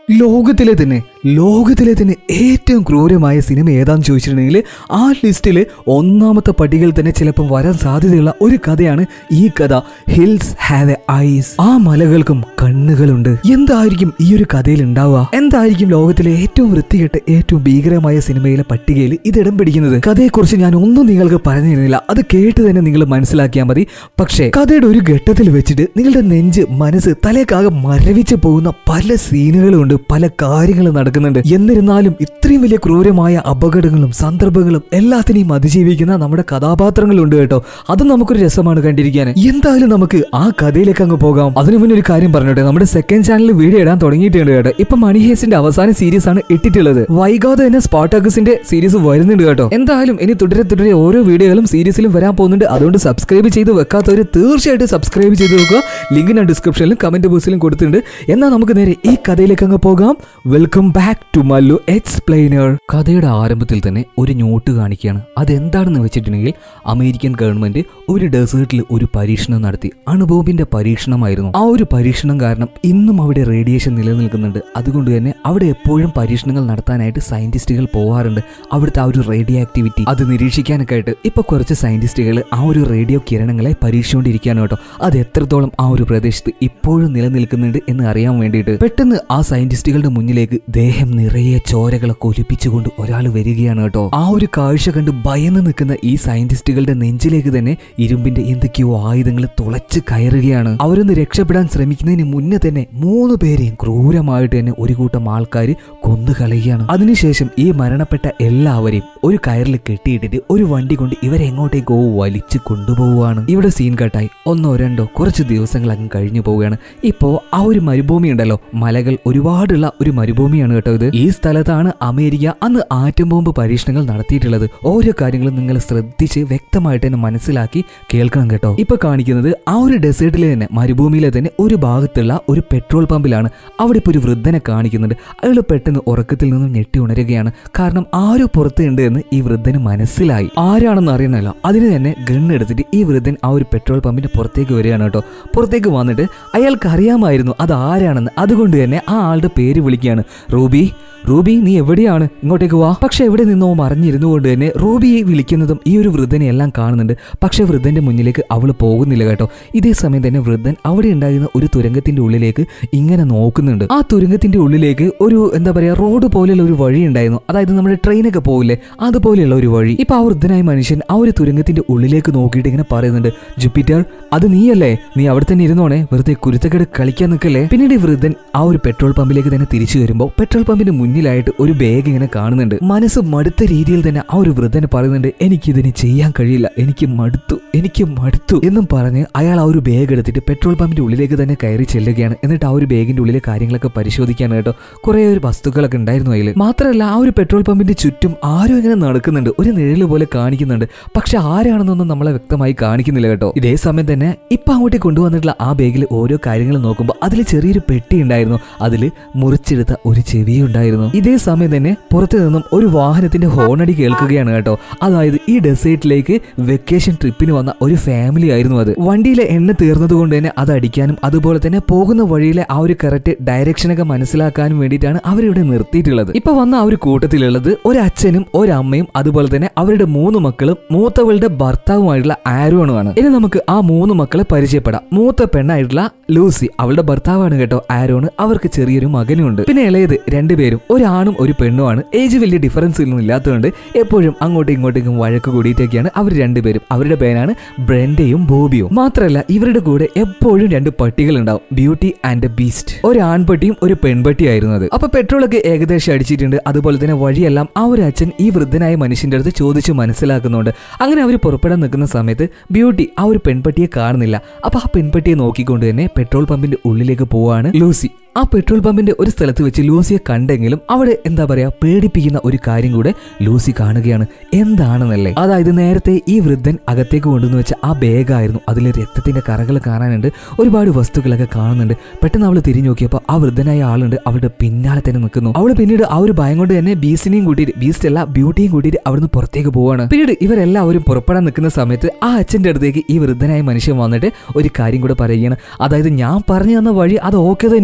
ലോകത്തിലെ തന്നെ ലോകത്തിലെ തന്നെ ഏറ്റവും ക്രൂരമായ സിനിമ ഏതാന്ന് ചോദിച്ചിട്ടുണ്ടെങ്കിൽ ആ ലിസ്റ്റിൽ ഒന്നാമത്തെ പട്ടികയിൽ തന്നെ ചിലപ്പോൾ വരാൻ സാധ്യതയുള്ള ഒരു കഥയാണ് ഈ കഥ ഹിൽസ് ഹാവ് എ ഐസ് ആ മലകൾക്കും കണ്ണുകളുണ്ട് എന്തായിരിക്കും ഈ ഒരു കഥയിൽ ഉണ്ടാവുക എന്തായിരിക്കും ലോകത്തിലെ ഏറ്റവും വൃത്തികെട്ട ഏറ്റവും ഭീകരമായ സിനിമയിലെ പട്ടികയിൽ ഇത് ഇടം പിടിക്കുന്നത് കഥയെക്കുറിച്ച് ഞാൻ ഒന്നും നിങ്ങൾക്ക് പറഞ്ഞു തരുന്നില്ല അത് കേട്ട് തന്നെ നിങ്ങൾ മനസ്സിലാക്കിയാൽ മതി പക്ഷേ കഥയുടെ ഒരു ഘട്ടത്തിൽ വെച്ചിട്ട് നിങ്ങളുടെ നെഞ്ച് മനസ്സ് തലേക്കാകെ മരവിച്ച് പോകുന്ന പല സീനുകളും ഉണ്ട് പല കാര്യങ്ങളും നടക്കുന്നുണ്ട് എന്നിരുന്നാലും ഇത്രയും വലിയ ക്രൂരമായ അപകടങ്ങളും സന്ദർഭങ്ങളും എല്ലാത്തിനെയും അതിജീവിക്കുന്ന നമ്മുടെ കഥാപാത്രങ്ങളുണ്ട് കേട്ടോ അത് നമുക്കൊരു രസമാണ് കണ്ടിരിക്കാൻ എന്തായാലും നമുക്ക് ആ കഥയിലേക്ക് അങ്ങ് പോകാം അതിനു മുന്നേ ഒരു കാര്യം പറഞ്ഞോട്ടെ നമ്മുടെ സെക്കൻഡ് ചാനലിൽ വീഡിയോ ഇടാൻ തുടങ്ങിയിട്ടുണ്ട് കേട്ടോ ഇപ്പൊ മണി ഹേസിന്റെ അവസാന സീരീസ് ആണ് ഇട്ടിട്ടുള്ളത് വൈകാതെ തന്നെ സ്പാർട്ടാക്കസിന്റെ സീരീസ് വരുന്നുണ്ട് കേട്ടോ എന്തായാലും ഇനി തുടരെ തുടരെ ഓരോ വീഡിയോകളും സീരീസിലും വരാൻ പോകുന്നുണ്ട് അതുകൊണ്ട് സബ്സ്ക്രൈബ് ചെയ്ത് വെക്കാത്തവർ തീർച്ചയായിട്ടും സബ്സ്ക്രൈബ് ചെയ്ത് വെക്കുക ലിങ്ക് ഞാൻ ഡിസ്ക്രിപ്ഷനിലും കമന്റ് ബോക്സിലും കൊടുത്തിട്ടുണ്ട് എന്നാൽ നമുക്ക് നേരെ ഈ കഥയിലേക്ക് അങ്ങ് പോകാം welcome back to Mallu explainer കഥയുടെ ആരംഭത്തിൽ തന്നെ ഒരു നോട്ട് കാണിക്കുകയാണ് അതെന്താണെന്ന് വെച്ചിട്ടുണ്ടെങ്കിൽ അമേരിക്കൻ ഗവൺമെന്റ് ഒരു ഡെസേർട്ടിൽ ഒരു പരീക്ഷണം നടത്തി അണുബോംബിന്റെ പരീക്ഷണമായിരുന്നു ആ ഒരു പരീക്ഷണം കാരണം ഇന്നും അവിടെ റേഡിയേഷൻ നിലനിൽക്കുന്നുണ്ട് അതുകൊണ്ട് തന്നെ അവിടെ എപ്പോഴും പരീക്ഷണങ്ങൾ നടത്താനായിട്ട് സയന്റിസ്റ്റുകൾ പോവാറുണ്ട് അവിടുത്തെ ആ ഒരു റേഡിയോ ആക്ടിവിറ്റി അത് നിരീക്ഷിക്കാനൊക്കെ ആയിട്ട് ഇപ്പൊ കുറച്ച് സയന്റിസ്റ്റുകൾ ആ ഒരു റേഡിയോ കിരണങ്ങളെ പരീക്ഷിച്ചുകൊണ്ടിരിക്കുകയാണ് കേട്ടോ അത് എത്രത്തോളം ആ ഒരു പ്രദേശത്ത് ഇപ്പോഴും നിലനിൽക്കുന്നുണ്ട് എന്ന് അറിയാൻ വേണ്ടിയിട്ട് പെട്ടെന്ന് ആ സയന്റിസ്റ്റുകളുടെ മുന്നിലേക്ക് ദേഹം നിറയെ ചോരകളൊക്കെ ഒലിപ്പിച്ചുകൊണ്ട് ഒരാൾ വരികയാണ് കേട്ടോ ആ ഒരു കാഴ്ച കണ്ട് ഭയന്ന് നിൽക്കുന്ന ഈ സയന്റിസ്റ്റുകളുടെ നെഞ്ചിലേക്ക് തന്നെ ഇരുമ്പിന്റെ എന്തൊക്കെയോ ആയുധങ്ങൾ തുളച്ച് കയറുകയാണ് അവരൊന്ന് രക്ഷപ്പെടാൻ ശ്രമിക്കുന്നതിന് മുന്നേ തന്നെ മൂന്ന് പേരെയും ക്രൂരമായിട്ട് തന്നെ ഒരു കൂട്ടം ആൾക്കാർ കൊന്നു കളയുകയാണ് അതിനുശേഷം ഈ മരണപ്പെട്ട എല്ലാവരെയും ഒരു കയറിൽ കെട്ടിയിട്ടിട്ട് ഒരു വണ്ടി കൊണ്ട് ഇവരെ എങ്ങോട്ടേക്കോ വലിച്ചു കൊണ്ടുപോവുകയാണ് ഇവിടെ സീൻ കട്ടായി ഒന്നോ രണ്ടോ കുറച്ച് ദിവസങ്ങൾ അങ്ങ് കഴിഞ്ഞു പോവുകയാണ് ഇപ്പോ ആ ഒരു മരുഭൂമി ഉണ്ടല്ലോ മലകൾ ഒരുപാടുള്ള ഒരു മരുഭൂമിയാണ് കേട്ടോ ഇത് ഈ സ്ഥലത്താണ് അമേരിക്ക അന്ന് ആറ്റം ബോംബ് പരീക്ഷണങ്ങൾ നടത്തിയിട്ടുള്ളത് ഓരോ കാര്യങ്ങളും നിങ്ങൾ ശ്രദ്ധിച്ച് വ്യക്തമായിട്ട് തന്നെ മനസ്സിലാക്കി കേൾക്കണം കേട്ടോ ഇപ്പൊ കാണിക്കുന്നത് ആ ഒരു ഡെസേർട്ടിലെ തന്നെ മരുഭൂമിയിലെ തന്നെ ഒരു ഭാഗത്തുള്ള ഒരു പെട്രോൾ പമ്പിലാണ് അവിടെ ഇപ്പൊ ഒരു വൃദ്ധനെ കാണിക്കുന്നുണ്ട് അയാൾ പെട്ടെന്ന് ഉറക്കത്തിൽ നിന്നും ഞെട്ടി ഉണരുകയാണ് കാരണം ആരോ പുറത്ത് ഉണ്ട് എന്ന് ഈ വൃദ്ധന് മനസ്സിലായി ആരാണെന്ന് അറിയണമല്ലോ അതിന് തന്നെ ഗണ്ണെടുത്തിട്ട് ഈ വൃദ്ധൻ ആ ഒരു പെട്രോൾ പമ്പിന്റെ പുറത്തേക്ക് വരികയാണ് കേട്ടോ പുറത്തേക്ക് വന്നിട്ട് അയാൾക്ക് അറിയാമായിരുന്നു അത് ആരാണെന്ന് അതുകൊണ്ട് തന്നെ ആ ആളുടെ പേര് വിളിക്കുകയാണ് റൂബി റൂബി നീ എവിടെയാണ് ഇങ്ങോട്ടേക്ക് വാ പക്ഷെ എവിടെ നിന്നോ മറിഞ്ഞിരുന്നു കൊണ്ട് തന്നെ റൂബിയെ വിളിക്കുന്നതും ഈ ഒരു വൃദ്ധനെ എല്ലാം കാണുന്നുണ്ട് പക്ഷെ വൃദ്ധന്റെ മുന്നിലേക്ക് അവൾ പോകുന്നില്ല കേട്ടോ ഇതേ സമയം തന്നെ വൃദ്ധൻ അവിടെ ഉണ്ടായിരുന്ന ഒരു തുരങ്കത്തിന്റെ ഉള്ളിലേക്ക് ഇങ്ങനെ നോക്കുന്നുണ്ട് ആ തുരങ്കത്തിന്റെ ഉള്ളിലേക്ക് ഒരു എന്താ പറയാ റോഡ് പോലെയുള്ള ഒരു വഴി ഉണ്ടായിരുന്നു അതായത് നമ്മുടെ ട്രെയിനൊക്കെ പോകില്ലേ അതുപോലെയുള്ള ഒരു വഴി ഇപ്പൊ ആ വൃദ്ധനായ മനുഷ്യൻ ആ ഒരു തുരങ്കത്തിന്റെ ഉള്ളിലേക്ക് നോക്കിയിട്ട് ഇങ്ങനെ പറയുന്നുണ്ട് ജുപ്പിറ്റർ അത് നീയല്ലേ നീ അവിടെ തന്നെ ഇരുന്നോണേ വെറുതെ കുരുത്തക്കേട് കളിക്കാൻ നിൽക്കല്ലേ പിന്നീട് ഈ വൃദ്ധൻ ആ ഒരു പെട്രോൾ പമ്പിലേക്ക് തന്നെ തിരിച്ചു വരുമ്പോൾ പെട്രോൾ പമ്പിന് മുന്നിലായിട്ട് ഒരു ബാഗ് ഇങ്ങനെ കാണുന്നുണ്ട് മനസ്സ് മടുത്ത രീതിയിൽ തന്നെ ആ ഒരു വൃദ്ധന് പറയുന്നുണ്ട് എനിക്കിതിന് ചെയ്യാൻ കഴിയില്ല എനിക്ക് മടുത്തു എനിക്ക് മടുത്തു എന്നും പറഞ്ഞ് അയാൾ ആ ഒരു ബാഗ് എടുത്തിട്ട് പെട്രോൾ പമ്പിന്റെ ഉള്ളിലേക്ക് തന്നെ കയറി ചെല്ലുകയാണ് എന്നിട്ട് ആ ഒരു ബാഗിന്റെ ഉള്ളിലെ കാര്യങ്ങളൊക്കെ പരിശോധിക്കാൻ കേട്ടോ കുറെ ഒരു വസ്തുക്കളൊക്കെ ഉണ്ടായിരുന്നു അതിൽ മാത്രമല്ല ആ ഒരു പെട്രോൾ പമ്പിന്റെ ചുറ്റും ആരും ഇങ്ങനെ നടക്കുന്നുണ്ട് ഒരു നിഴല് പോലെ കാണിക്കുന്നുണ്ട് പക്ഷെ ആരാണെന്നൊന്നും നമ്മളെ വ്യക്തമായി കാണിക്കുന്നില്ല കേട്ടോ ഇതേ സമയം തന്നെ ഇപ്പൊ അങ്ങോട്ട് കൊണ്ടുവന്നിട്ടുള്ള ആ ബാഗിൽ ഓരോ കാര്യങ്ങൾ നോക്കുമ്പോൾ അതിൽ ചെറിയൊരു പെട്ടി ഉണ്ടായിരുന്നു അതിൽ മുറിച്ചെടുത്ത ഒരു ചെവി ഉണ്ടായിരുന്നു ഇതേ സമയം തന്നെ പുറത്തു നിന്നും ഒരു വാഹനത്തിന്റെ ഹോണടി കേൾക്കുകയാണ് കേട്ടോ അതായത് ഈ ഡെസേർട്ടിലേക്ക് വെക്കേഷൻ ട്രിപ്പിന് വന്ന ഒരു ഫാമിലി ആയിരുന്നു അത് വണ്ടിയിലെ എണ്ണ തീർന്നത് കൊണ്ട് തന്നെ അത് അടിക്കാനും അതുപോലെ തന്നെ പോകുന്ന വഴിയിലെ ആ ഒരു കറക്റ്റ് ഡയറക്ഷനൊക്കെ മനസ്സിലാക്കാനും വേണ്ടിയിട്ടാണ് അവരിവിടെ നിർത്തിയിട്ടുള്ളത് ഇപ്പൊ വന്ന ആ ഒരു കൂട്ടത്തിലുള്ളത് ഒരു അച്ഛനും ഒരമ്മയും അതുപോലെ തന്നെ അവരുടെ മൂന്ന് മക്കളും മൂത്തവളുടെ ഭർത്താവുമായിട്ടുള്ള ആരോണുമാണ് ഇനി നമുക്ക് ആ മൂന്ന് മക്കളെ പരിചയപ്പെടാം മൂത്ത പെണ്ണായിട്ടുള്ള ലൂസി അവളുടെ ഭർത്താവാണ് കേട്ടോ ആരോണ് അവർക്ക് ചെറിയൊരു മകനുണ്ട് പിന്നെ ഇളയത് രണ്ടുപേരും ഒരാണും ഒരു പെണ്ണുമാണ് ഏജ് വലിയ ഡിഫറൻസ് ഒന്നും ഇല്ലാത്തതുകൊണ്ട് എപ്പോഴും അങ്ങോട്ടും ഇങ്ങോട്ടേക്കും വഴക്ക് കൂടിയിട്ടൊക്കെയാണ് അവർ രണ്ടുപേരും അവരുടെ പേരാണ് ബ്രെൻഡയും ബോബിയും മാത്രമല്ല ഇവരുടെ കൂടെ എപ്പോഴും രണ്ട് പട്ടികൾ ഉണ്ടാവും ബ്യൂട്ടി ആൻഡ് ബീസ്റ്റ് ഒരു ആൺപട്ടിയും ഒരു പെൺപട്ടിയായിരുന്നു അത് അപ്പൊ പെട്രോളൊക്കെ ഏകദേശം അടിച്ചിട്ടുണ്ട് അതുപോലെ തന്നെ വഴിയെല്ലാം ആ ഒരു അച്ഛൻ ഈ വൃദ്ധനായ മനുഷ്യന്റെ അടുത്ത് ചോദിച്ചു മനസ്സിലാക്കുന്നുണ്ട് അങ്ങനെ അവർ പുറപ്പെടാൻ നിൽക്കുന്ന സമയത്ത് ബ്യൂട്ടി ആ ഒരു പെൺപട്ടിയെ കാണുന്നില്ല അപ്പൊ ആ പെൺപട്ടിയെ നോക്കിക്കൊണ്ട് തന്നെ പെട്രോൾ പമ്പിന്റെ ഉള്ളിലേക്ക് പോവാണ് ലൂസി ആ പെട്രോൾ പമ്പിന്റെ ഒരു സ്ഥലത്ത് വെച്ച് ലൂസിയെ കണ്ടെങ്കിലും അവിടെ എന്താ പറയാ പേടിപ്പിക്കുന്ന ഒരു കാര്യം കൂടെ ലൂസി കാണുകയാണ് എന്താണെന്നല്ലേ അതായത് നേരത്തെ ഈ വൃദ്ധൻ അകത്തേക്ക് കൊണ്ടുവന്ന് വെച്ച ആ ബാഗായിരുന്നു അതിൽ രക്തത്തിന്റെ കറകൾ കാണാനുണ്ട് ഒരുപാട് വസ്തുക്കളൊക്കെ കാണുന്നുണ്ട് പെട്ടെന്ന് അവൾ തിരിഞ്ഞു നോക്കിയപ്പോൾ ആ വൃദ്ധനായ ആളുണ്ട് അവളുടെ പിന്നാലെ തന്നെ നിൽക്കുന്നു അവൾ പിന്നീട് ആ ഒരു ഭയം കൊണ്ട് തന്നെ ബീസ്റ്റിനെയും കൂട്ടിയിട്ട് ബീസ്റ്റ് അല്ല ബ്യൂട്ടിയും കൂട്ടിയിട്ട് അവിടുന്ന് പുറത്തേക്ക് പോവാണ് പിന്നീട് ഇവരെല്ലാവരും പുറപ്പെടാൻ നിൽക്കുന്ന സമയത്ത് ആ അച്ഛന്റെ അടുത്തേക്ക് ഈ വൃദ്ധനായ മനുഷ്യൻ വന്നിട്ട് ഒരു കാര്യം കൂടെ പറയുകയാണ് അതായത് ഞാൻ പറഞ്ഞു തന്ന വഴി അത് ഓക്കെ തന്നെയാണ്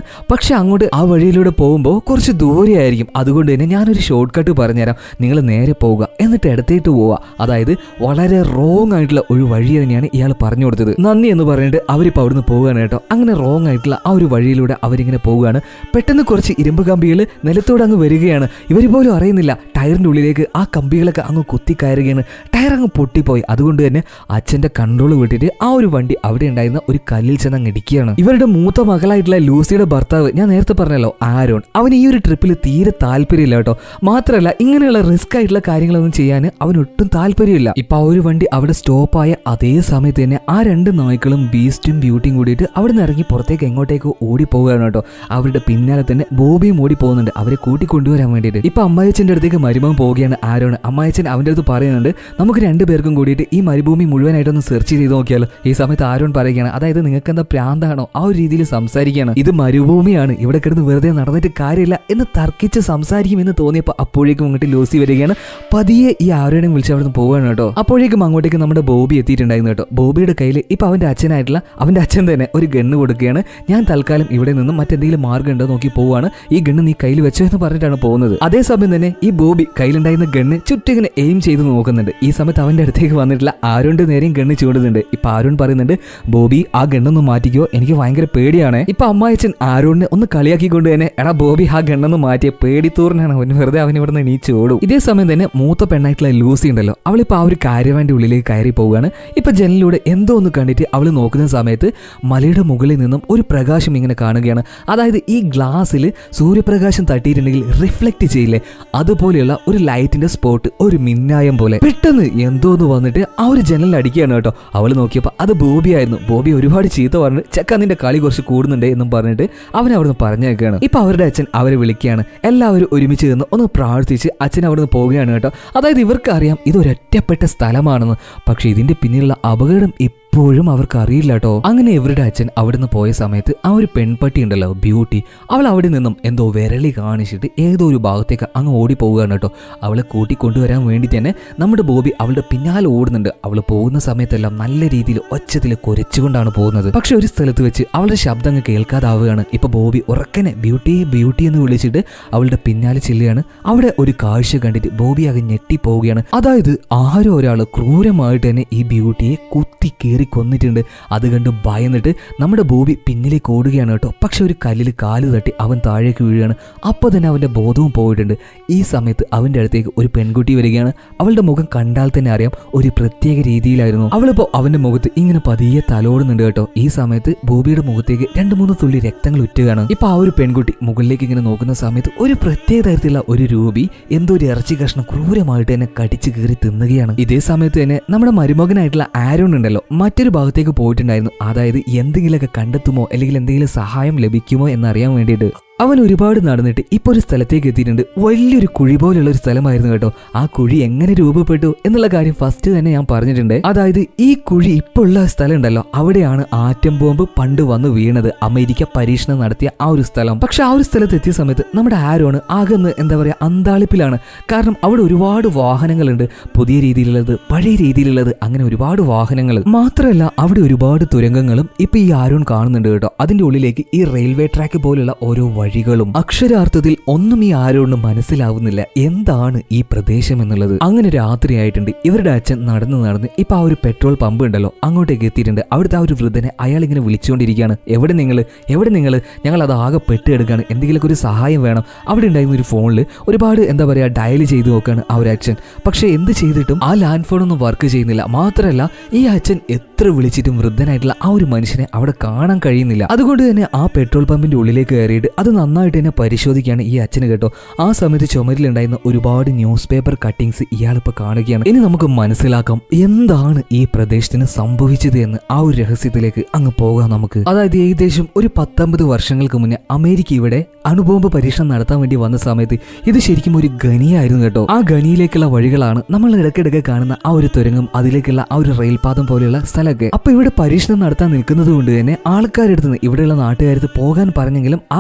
പക്ഷെ അങ്ങോട്ട് ആ വഴിയിലൂടെ പോകുമ്പോൾ കുറച്ച് ദൂരെയായിരിക്കും അതുകൊണ്ട് തന്നെ ഞാനൊരു ഷോർട്ട് കട്ട് പറഞ്ഞുതരാം നിങ്ങൾ നേരെ പോവുക എന്നിട്ട് ഇടത്തേട്ട് പോവുക അതായത് വളരെ റോങ് ആയിട്ടുള്ള ഒരു വഴി തന്നെയാണ് ഇയാൾ പറഞ്ഞു കൊടുത്തത് നന്ദി എന്ന് പറഞ്ഞിട്ട് അവരിപ്പോൾ അവിടുന്ന് പോവുകയാണ് കേട്ടോ അങ്ങനെ റോങ് ആയിട്ടുള്ള ആ ഒരു വഴിയിലൂടെ അവരിങ്ങനെ പോവുകയാണ് പെട്ടെന്ന് കുറച്ച് ഇരുമ്പ് കമ്പികൾ നിലത്തോട് അങ്ങ് വരികയാണ് ഇവർ പോലും അറിയുന്നില്ല ടയറിന്റെ ഉള്ളിലേക്ക് ആ കമ്പികളൊക്കെ അങ്ങ് കുത്തി കയറുകയാണ് ടയർ അങ്ങ് പൊട്ടിപ്പോയി അതുകൊണ്ട് തന്നെ അച്ഛന്റെ കൺട്രോൾ വിട്ടിട്ട് ആ ഒരു വണ്ടി അവിടെ ഉണ്ടായിരുന്ന ഒരു കല്ലിൽ ചെന്ന് അങ്ങ് ഇടിക്കുകയാണ് ഇവരുടെ മൂത്ത മകളായിട്ടുള്ള ലൂസിയുടെ ഭർത്താവ് ഞാൻ നേരത്തെ പറഞ്ഞല്ലോ ആരോൺ അവൻ ഈ ഒരു ട്രിപ്പിൽ തീരെ താല്പര്യമില്ല കേട്ടോ മാത്രമല്ല ഇങ്ങനെയുള്ള റിസ്ക് ആയിട്ടുള്ള കാര്യങ്ങളൊന്നും ചെയ്യാൻ അവൻ ഒട്ടും താല്പര്യമില്ല ഇപ്പൊ ആ ഒരു വണ്ടി അവിടെ സ്റ്റോപ്പായ അതേ സമയത്ത് തന്നെ ആ രണ്ട് നായ്ക്കളും ബീസ്റ്റും ബ്യൂട്ടിയും കൂടിയിട്ട് അവിടെ നിന്ന് ഇറങ്ങി പുറത്തേക്ക് എങ്ങോട്ടേക്ക് ഓടി പോവുകയാണ് കേട്ടോ അവരുടെ പിന്നാലെ തന്നെ ബോബിയും ഓടി പോകുന്നുണ്ട് അവരെ കൂട്ടി കൊണ്ടുവരാൻ വേണ്ടിയിട്ട് ഇപ്പൊ അമ്മായച്ചന്റെ അടുത്തേക്ക് മരുമകൻ പോവുകയാണ് ആരോണ് അമ്മായച്ചൻ അവന്റെ അടുത്ത് പറയുന്നുണ്ട് നമുക്ക് രണ്ടുപേർക്കും കൂടിയിട്ട് ഈ മരുഭൂമി മുഴുവനായിട്ടൊന്ന് സെർച്ച് ചെയ്ത് നോക്കിയാലോ ഈ സമയത്ത് ആരോൺ പറയുകയാണ് അതായത് നിങ്ങൾക്ക് എന്താ പ്രാന്താണോ ആ ഒരു രീതിയിൽ സംസാരിക്കുകയാണ് ഇത് മരുഭൂമിയാണ് ഇവിടെ കിടന്ന് വെറുതെ നടന്നിട്ട് കാര്യമില്ല എന്ന് തർക്കിച്ച് സംസാരിക്കുമെന്ന് തോന്നിയപ്പോൾ അപ്പോഴേക്കും അങ്ങോട്ട് ലൂസി വരികയാണ് പതിയെ ഈ ആരോടും വിളിച്ച് അവിടെ നിന്ന് പോവുകയാണ് കേട്ടോ അപ്പോഴേക്കും അങ്ങോട്ടേക്ക് നമ്മുടെ ബോബി എത്തിയിട്ടുണ്ടായിരുന്നു കേട്ടോ ബോബിയുടെ കയ്യിൽ ഇപ്പൊ അവന്റെ അച്ഛനായിട്ടുള്ള അവന്റെ അച്ഛൻ തന്നെ ഒരു ഗണ്ണ് കൊടുക്കുകയാണ് ഞാൻ തൽക്കാലം ഇവിടെ നിന്നും മറ്റെന്തെങ്കിലും മാർഗ്ഗം ഉണ്ടോ നോക്കി പോവാണ് ഈ ഗണ്ണ് നീ കയ്യിൽ വെച്ചോ എന്ന് പറഞ്ഞിട്ടാണ് പോകുന്നത് അതേസമയം തന്നെ ഈ ബോബി കയ്യിലുണ്ടായിരുന്ന ഗണ്ണ് ചുറ്റിങ്ങനെ എയിം ചെയ്ത് നോക്കുന്നുണ്ട് ഈ സമയത്ത് അവന്റെ അടുത്തേക്ക് വന്നിട്ടില്ല ആരോന്റെ നേരെയും ഗണ്ണ് ചൂടുന്നുണ്ട് ഇപ്പൊ ആരോൺ പറയുന്നുണ്ട് ബോബി ആ ഗണ്ണൊന്ന് മാറ്റിക്കോ എനിക്ക് ഭയങ്കര പേടിയാണ് ഇപ്പൊ അമ്മായച്ചൻ ആരോണിനെ ഒന്ന് കളിയാക്കിക്കൊണ്ട് തന്നെ എടാ ബോബി ആ ഗണ്ണൊന്ന് മാറ്റിയ പേടിത്തൂറിനാണ് അവൻ വെറുതെ അവൻ ഇവിടെ നിന്ന് എണീച്ച് ഓടും ഇതേ സമയം തന്നെ മൂത്ത പെണ്ണായിട്ടുള്ള ലൂസി ഉണ്ടല്ലോ അവളിപ്പോ ആ ഒരു കാര്യവാന്റെ ഉള്ളിലേക്ക് കയറി പോവുകയാണ് ഇപ്പൊ ജനലിലൂടെ എന്തോ ഒന്ന് കണ്ടിട്ട് അവൾ നോക്കുന്ന സമയത്ത് മലയുടെ മുകളിൽ നിന്നും ഒരു പ്രകാശം ഇങ്ങനെ കാണുകയാണ് അതായത് ഈ ഗ്ലാസ്സിൽ സൂര്യപ്രകാശം തട്ടിയിട്ടുണ്ടെങ്കിൽ റിഫ്ലക്ട് ചെയ്യില്ലേ അതുപോലെയുള്ള ഒരു ലൈറ്റിന്റെ സ്പോട്ട് ഒരു മിന്നായം പോലെ പെട്ടെന്ന് എന്തോ ഒന്ന് വന്നിട്ട് ആ ഒരു ജനലിൽ അടിക്കുകയാണ് കേട്ടോ അവൾ നോക്കിയപ്പോൾ അത് ബോബി ആയിരുന്നു ബോബി ഒരുപാട് ചീത്ത പറഞ്ഞു ചെക്ക നിന്റെ കളി കുറച്ച് കൂടുന്നുണ്ട് എന്നും പറഞ്ഞിട്ട് അവൻ അവിടുന്ന് പറഞ്ഞേക്കാണ് ഇപ്പൊ അവരുടെ അച്ഛൻ അവരെ വിളിക്കുകയാണ് എല്ലാവരും ഒരുമിച്ച് നിന്ന് ഒന്ന് പ്രാർത്ഥിച്ച് അച്ഛൻ അവിടുന്ന് പോവുകയാണ് കേട്ടോ അതായത് ഇവർക്ക് അറിയാം ഇത് ഒരൊറ്റപ്പെട്ട സ്ഥലമാണെന്ന് പക്ഷെ ഇതിന്റെ പിന്നിലുള്ള അപകടം ഇപ്പോഴും അവർക്ക് അറിയില്ല കേട്ടോ അങ്ങനെ ഇവരുടെ അച്ഛൻ അവിടുന്ന് പോയ സമയത്ത് ആ ഒരു പെൺപട്ടി ഉണ്ടല്ലോ ബ്യൂട്ടി അവൾ അവിടെ നിന്നും എന്തോ വിരളി കാണിച്ചിട്ട് ഏതോ ഒരു ഭാഗത്തേക്ക് അങ്ങ് ഓടി പോവുകയാണ് കേട്ടോ അവളെ കൂട്ടി കൊണ്ടുവരാൻ വേണ്ടി തന്നെ നമ്മുടെ ബോബി അവളുടെ പിന്നാലെ ഓടുന്നുണ്ട് അവൾ പോകുന്ന സമയത്തെല്ലാം നല്ല രീതിയിൽ ഒച്ചത്തിൽ കുരച്ചുകൊണ്ടാണ് പോകുന്നത് പക്ഷെ ഒരു സ്ഥലത്ത് വെച്ച് അവളുടെ ശബ്ദം അങ്ങ് കേൾക്കാതാവുകയാണ് ഇപ്പൊ ബോബി ഉറക്കനെ ബ്യൂട്ടി ബ്യൂട്ടി എന്ന് വിളിച്ചിട്ട് അവളുടെ പിന്നാലെ ചെല്ലുകയാണ് അവിടെ ഒരു കാഴ്ച കണ്ടിട്ട് ബോബി ആകെ ഞെട്ടി പോവുകയാണ് അതായത് ആരോ ഒരാൾ ക്രൂരമായിട്ട് തന്നെ ഈ ബ്യൂട്ടിയെ കുത്തി കയറി കൊന്നിട്ടുണ്ട് അത് കണ്ട് ഭയന്നിട്ട് നമ്മുടെ ബോബി പിന്നിലേക്ക് ഓടുകയാണ് കേട്ടോ പക്ഷെ ഒരു കല്ലിൽ കാല് തട്ടി അവൻ താഴേക്ക് വീഴുകയാണ് അപ്പോൾ തന്നെ അവൻ്റെ ബോധവും പോയിട്ടുണ്ട് ഈ സമയത്ത് അവൻ്റെ അടുത്തേക്ക് ഒരു പെൺകുട്ടി വരികയാണ് അവളുടെ മുഖം കണ്ടാൽ തന്നെ അറിയാം ഒരു പ്രത്യേക രീതിയിലായിരുന്നു അവളിപ്പോൾ അവൻ്റെ മുഖത്ത് ഇങ്ങനെ പതിയെ തലോടുന്നുണ്ട് കേട്ടോ ഈ സമയത്ത് ബോബിയുടെ മുഖത്തേക്ക് രണ്ട് മൂന്ന് തുള്ളി രക്തങ്ങൾ ഉറ്റുകയാണ് ഇപ്പൊ ആ ഒരു പെൺകുട്ടി മുകളിലേക്ക് ഇങ്ങനെ നോക്കുന്ന സമയത്ത് ഒരു പ്രത്യേക തരത്തിലുള്ള ഒരു രൂപി എന്തോ ഒരു ഇറച്ചി കഷ്ണം ക്രൂരമായിട്ട് തന്നെ കടിച്ചു കീറി തിന്നുകയാണ് ഇതേ സമയത്ത് തന്നെ നമ്മുടെ മരുമകനായിട്ടുള്ള ആരോൺ ഉണ്ടല്ലോ മറ്റൊരു ഭാഗത്തേക്ക് പോയിട്ടുണ്ടായിരുന്നു അതായത് എന്തെങ്കിലുമൊക്കെ കണ്ടെത്തുമോ അല്ലെങ്കിൽ എന്തെങ്കിലും സഹായം ലഭിക്കുമോ എന്നറിയാൻ വേണ്ടിയിട്ട് അവൻ ഒരുപാട് നടന്നിട്ട് ഇപ്പോൾ ഒരു സ്ഥലത്തേക്ക് എത്തിയിട്ടുണ്ട് വലിയൊരു കുഴി പോലുള്ള ഒരു സ്ഥലമായിരുന്നു കേട്ടോ ആ കുഴി എങ്ങനെ രൂപപ്പെട്ടു എന്നുള്ള കാര്യം ഫസ്റ്റ് തന്നെ ഞാൻ പറഞ്ഞിട്ടുണ്ട് അതായത് ഈ കുഴി ഇപ്പോൾ ഉള്ള സ്ഥലം ഉണ്ടല്ലോ അവിടെയാണ് ആറ്റം ബോംബ് പണ്ട് വന്ന് വീണത് അമേരിക്ക പരീക്ഷണം നടത്തിയ ആ ഒരു സ്ഥലം പക്ഷെ ആ ഒരു സ്ഥലത്ത് എത്തിയ സമയത്ത് നമ്മുടെ ആരോണ് ആകെന്ന് എന്താ പറയുക അന്താളിപ്പിലാണ് കാരണം അവിടെ ഒരുപാട് വാഹനങ്ങളുണ്ട് പുതിയ രീതിയിലുള്ളത് പഴയ രീതിയിലുള്ളത് അങ്ങനെ ഒരുപാട് വാഹനങ്ങൾ മാത്രമല്ല അവിടെ ഒരുപാട് തുരങ്കങ്ങളും ഇപ്പൊ ഈ ആരോൺ കാണുന്നുണ്ട് കേട്ടോ അതിന്റെ ഉള്ളിലേക്ക് ഈ റെയിൽവേ ട്രാക്ക് പോലുള്ള ഓരോ വഴികളും അക്ഷരാർത്ഥത്തിൽ ഒന്നും ഈ ആരോണ് മനസ്സിലാവുന്നില്ല എന്താണ് ഈ പ്രദേശം എന്നുള്ളത് അങ്ങനെ രാത്രിയായിട്ടുണ്ട് ഇവരുടെ അച്ഛൻ നടന്ന് നടന്ന് ഇപ്പൊ ആ ഒരു പെട്രോൾ പമ്പ് ഉണ്ടല്ലോ അങ്ങോട്ടേക്ക് എത്തിയിട്ടുണ്ട് അവിടുത്തെ ആ ഒരു വൃദ്ധനെ അയാൾ ഇങ്ങനെ വിളിച്ചുകൊണ്ടിരിക്കുകയാണ് എവിടെ നിങ്ങൾ എവിടെ നിങ്ങൾ ഞങ്ങൾ അത് ആകെ പെട്ടെടുക്കുകയാണ് എന്തെങ്കിലുമൊക്കെ ഒരു സഹായം വേണം അവിടെ ഉണ്ടായിരുന്ന ഒരു ഫോണിൽ ഒരുപാട് എന്താ പറയുക ഡയൽ ചെയ്ത് നോക്കുകയാണ് ആ ഒരു അച്ഛൻ പക്ഷെ എന്ത് ചെയ്തിട്ടും ആ ലാൻഡ് ഫോൺ ഒന്നും വർക്ക് ചെയ്യുന്നില്ല മാത്രമല്ല ഈ അച്ഛൻ എത്ര വിളിച്ചിട്ടും വൃദ്ധനായിട്ടുള്ള ആ ഒരു മനുഷ്യനെ അവിടെ കാണാൻ കഴിയുന്നില്ല അതുകൊണ്ട് തന്നെ ആ പെട്രോൾ പമ്പിന്റെ ഉള്ളിലേക്ക് കയറിയിട്ട് അത് നന്നായിട്ട് തന്നെ പരിശോധിക്കുകയാണ് ഈ അച്ഛന് കേട്ടോ ആ സമയത്ത് ചുമരിലുണ്ടായിരുന്ന ഒരുപാട് ന്യൂസ് പേപ്പർ കട്ടിങ്സ് ഇയാളിപ്പോൾ കാണുകയാണ് ഇനി നമുക്ക് മനസ്സിലാക്കാം എന്താണ് ഈ പ്രദേശത്തിന് സംഭവിച്ചത് എന്ന് ആ ഒരു രഹസ്യത്തിലേക്ക് അങ്ങ് പോകാം നമുക്ക് അതായത് ഏകദേശം ഒരു പത്തൊമ്പത് വർഷങ്ങൾക്ക് മുന്നേ അമേരിക്ക ഇവിടെ അണുബോംബ് പരീക്ഷണം നടത്താൻ വേണ്ടി വന്ന സമയത്ത് ഇത് ശരിക്കും ഒരു ഖനിയായിരുന്നു കേട്ടോ ആ ഖനിയിലേക്കുള്ള വഴികളാണ് നമ്മൾ ഇടയ്ക്കിടയ്ക്ക് കാണുന്ന ആ ഒരു തുരങ്കം അതിലേക്കുള്ള ആ ഒരു റെയിൽപാതം പോലെയുള്ള സ്ഥലമൊക്കെ അപ്പൊ ഇവിടെ പരീക്ഷണം നടത്താൻ നിൽക്കുന്നത് കൊണ്ട് തന്നെ ആൾക്കാരെടുത്ത് നിന്ന് ഇവിടെയുള്ള നാട്ടുകാരത്ത് പോകാൻ പറഞ്ഞെങ്കിലും ആ ഗ്രാമവാസി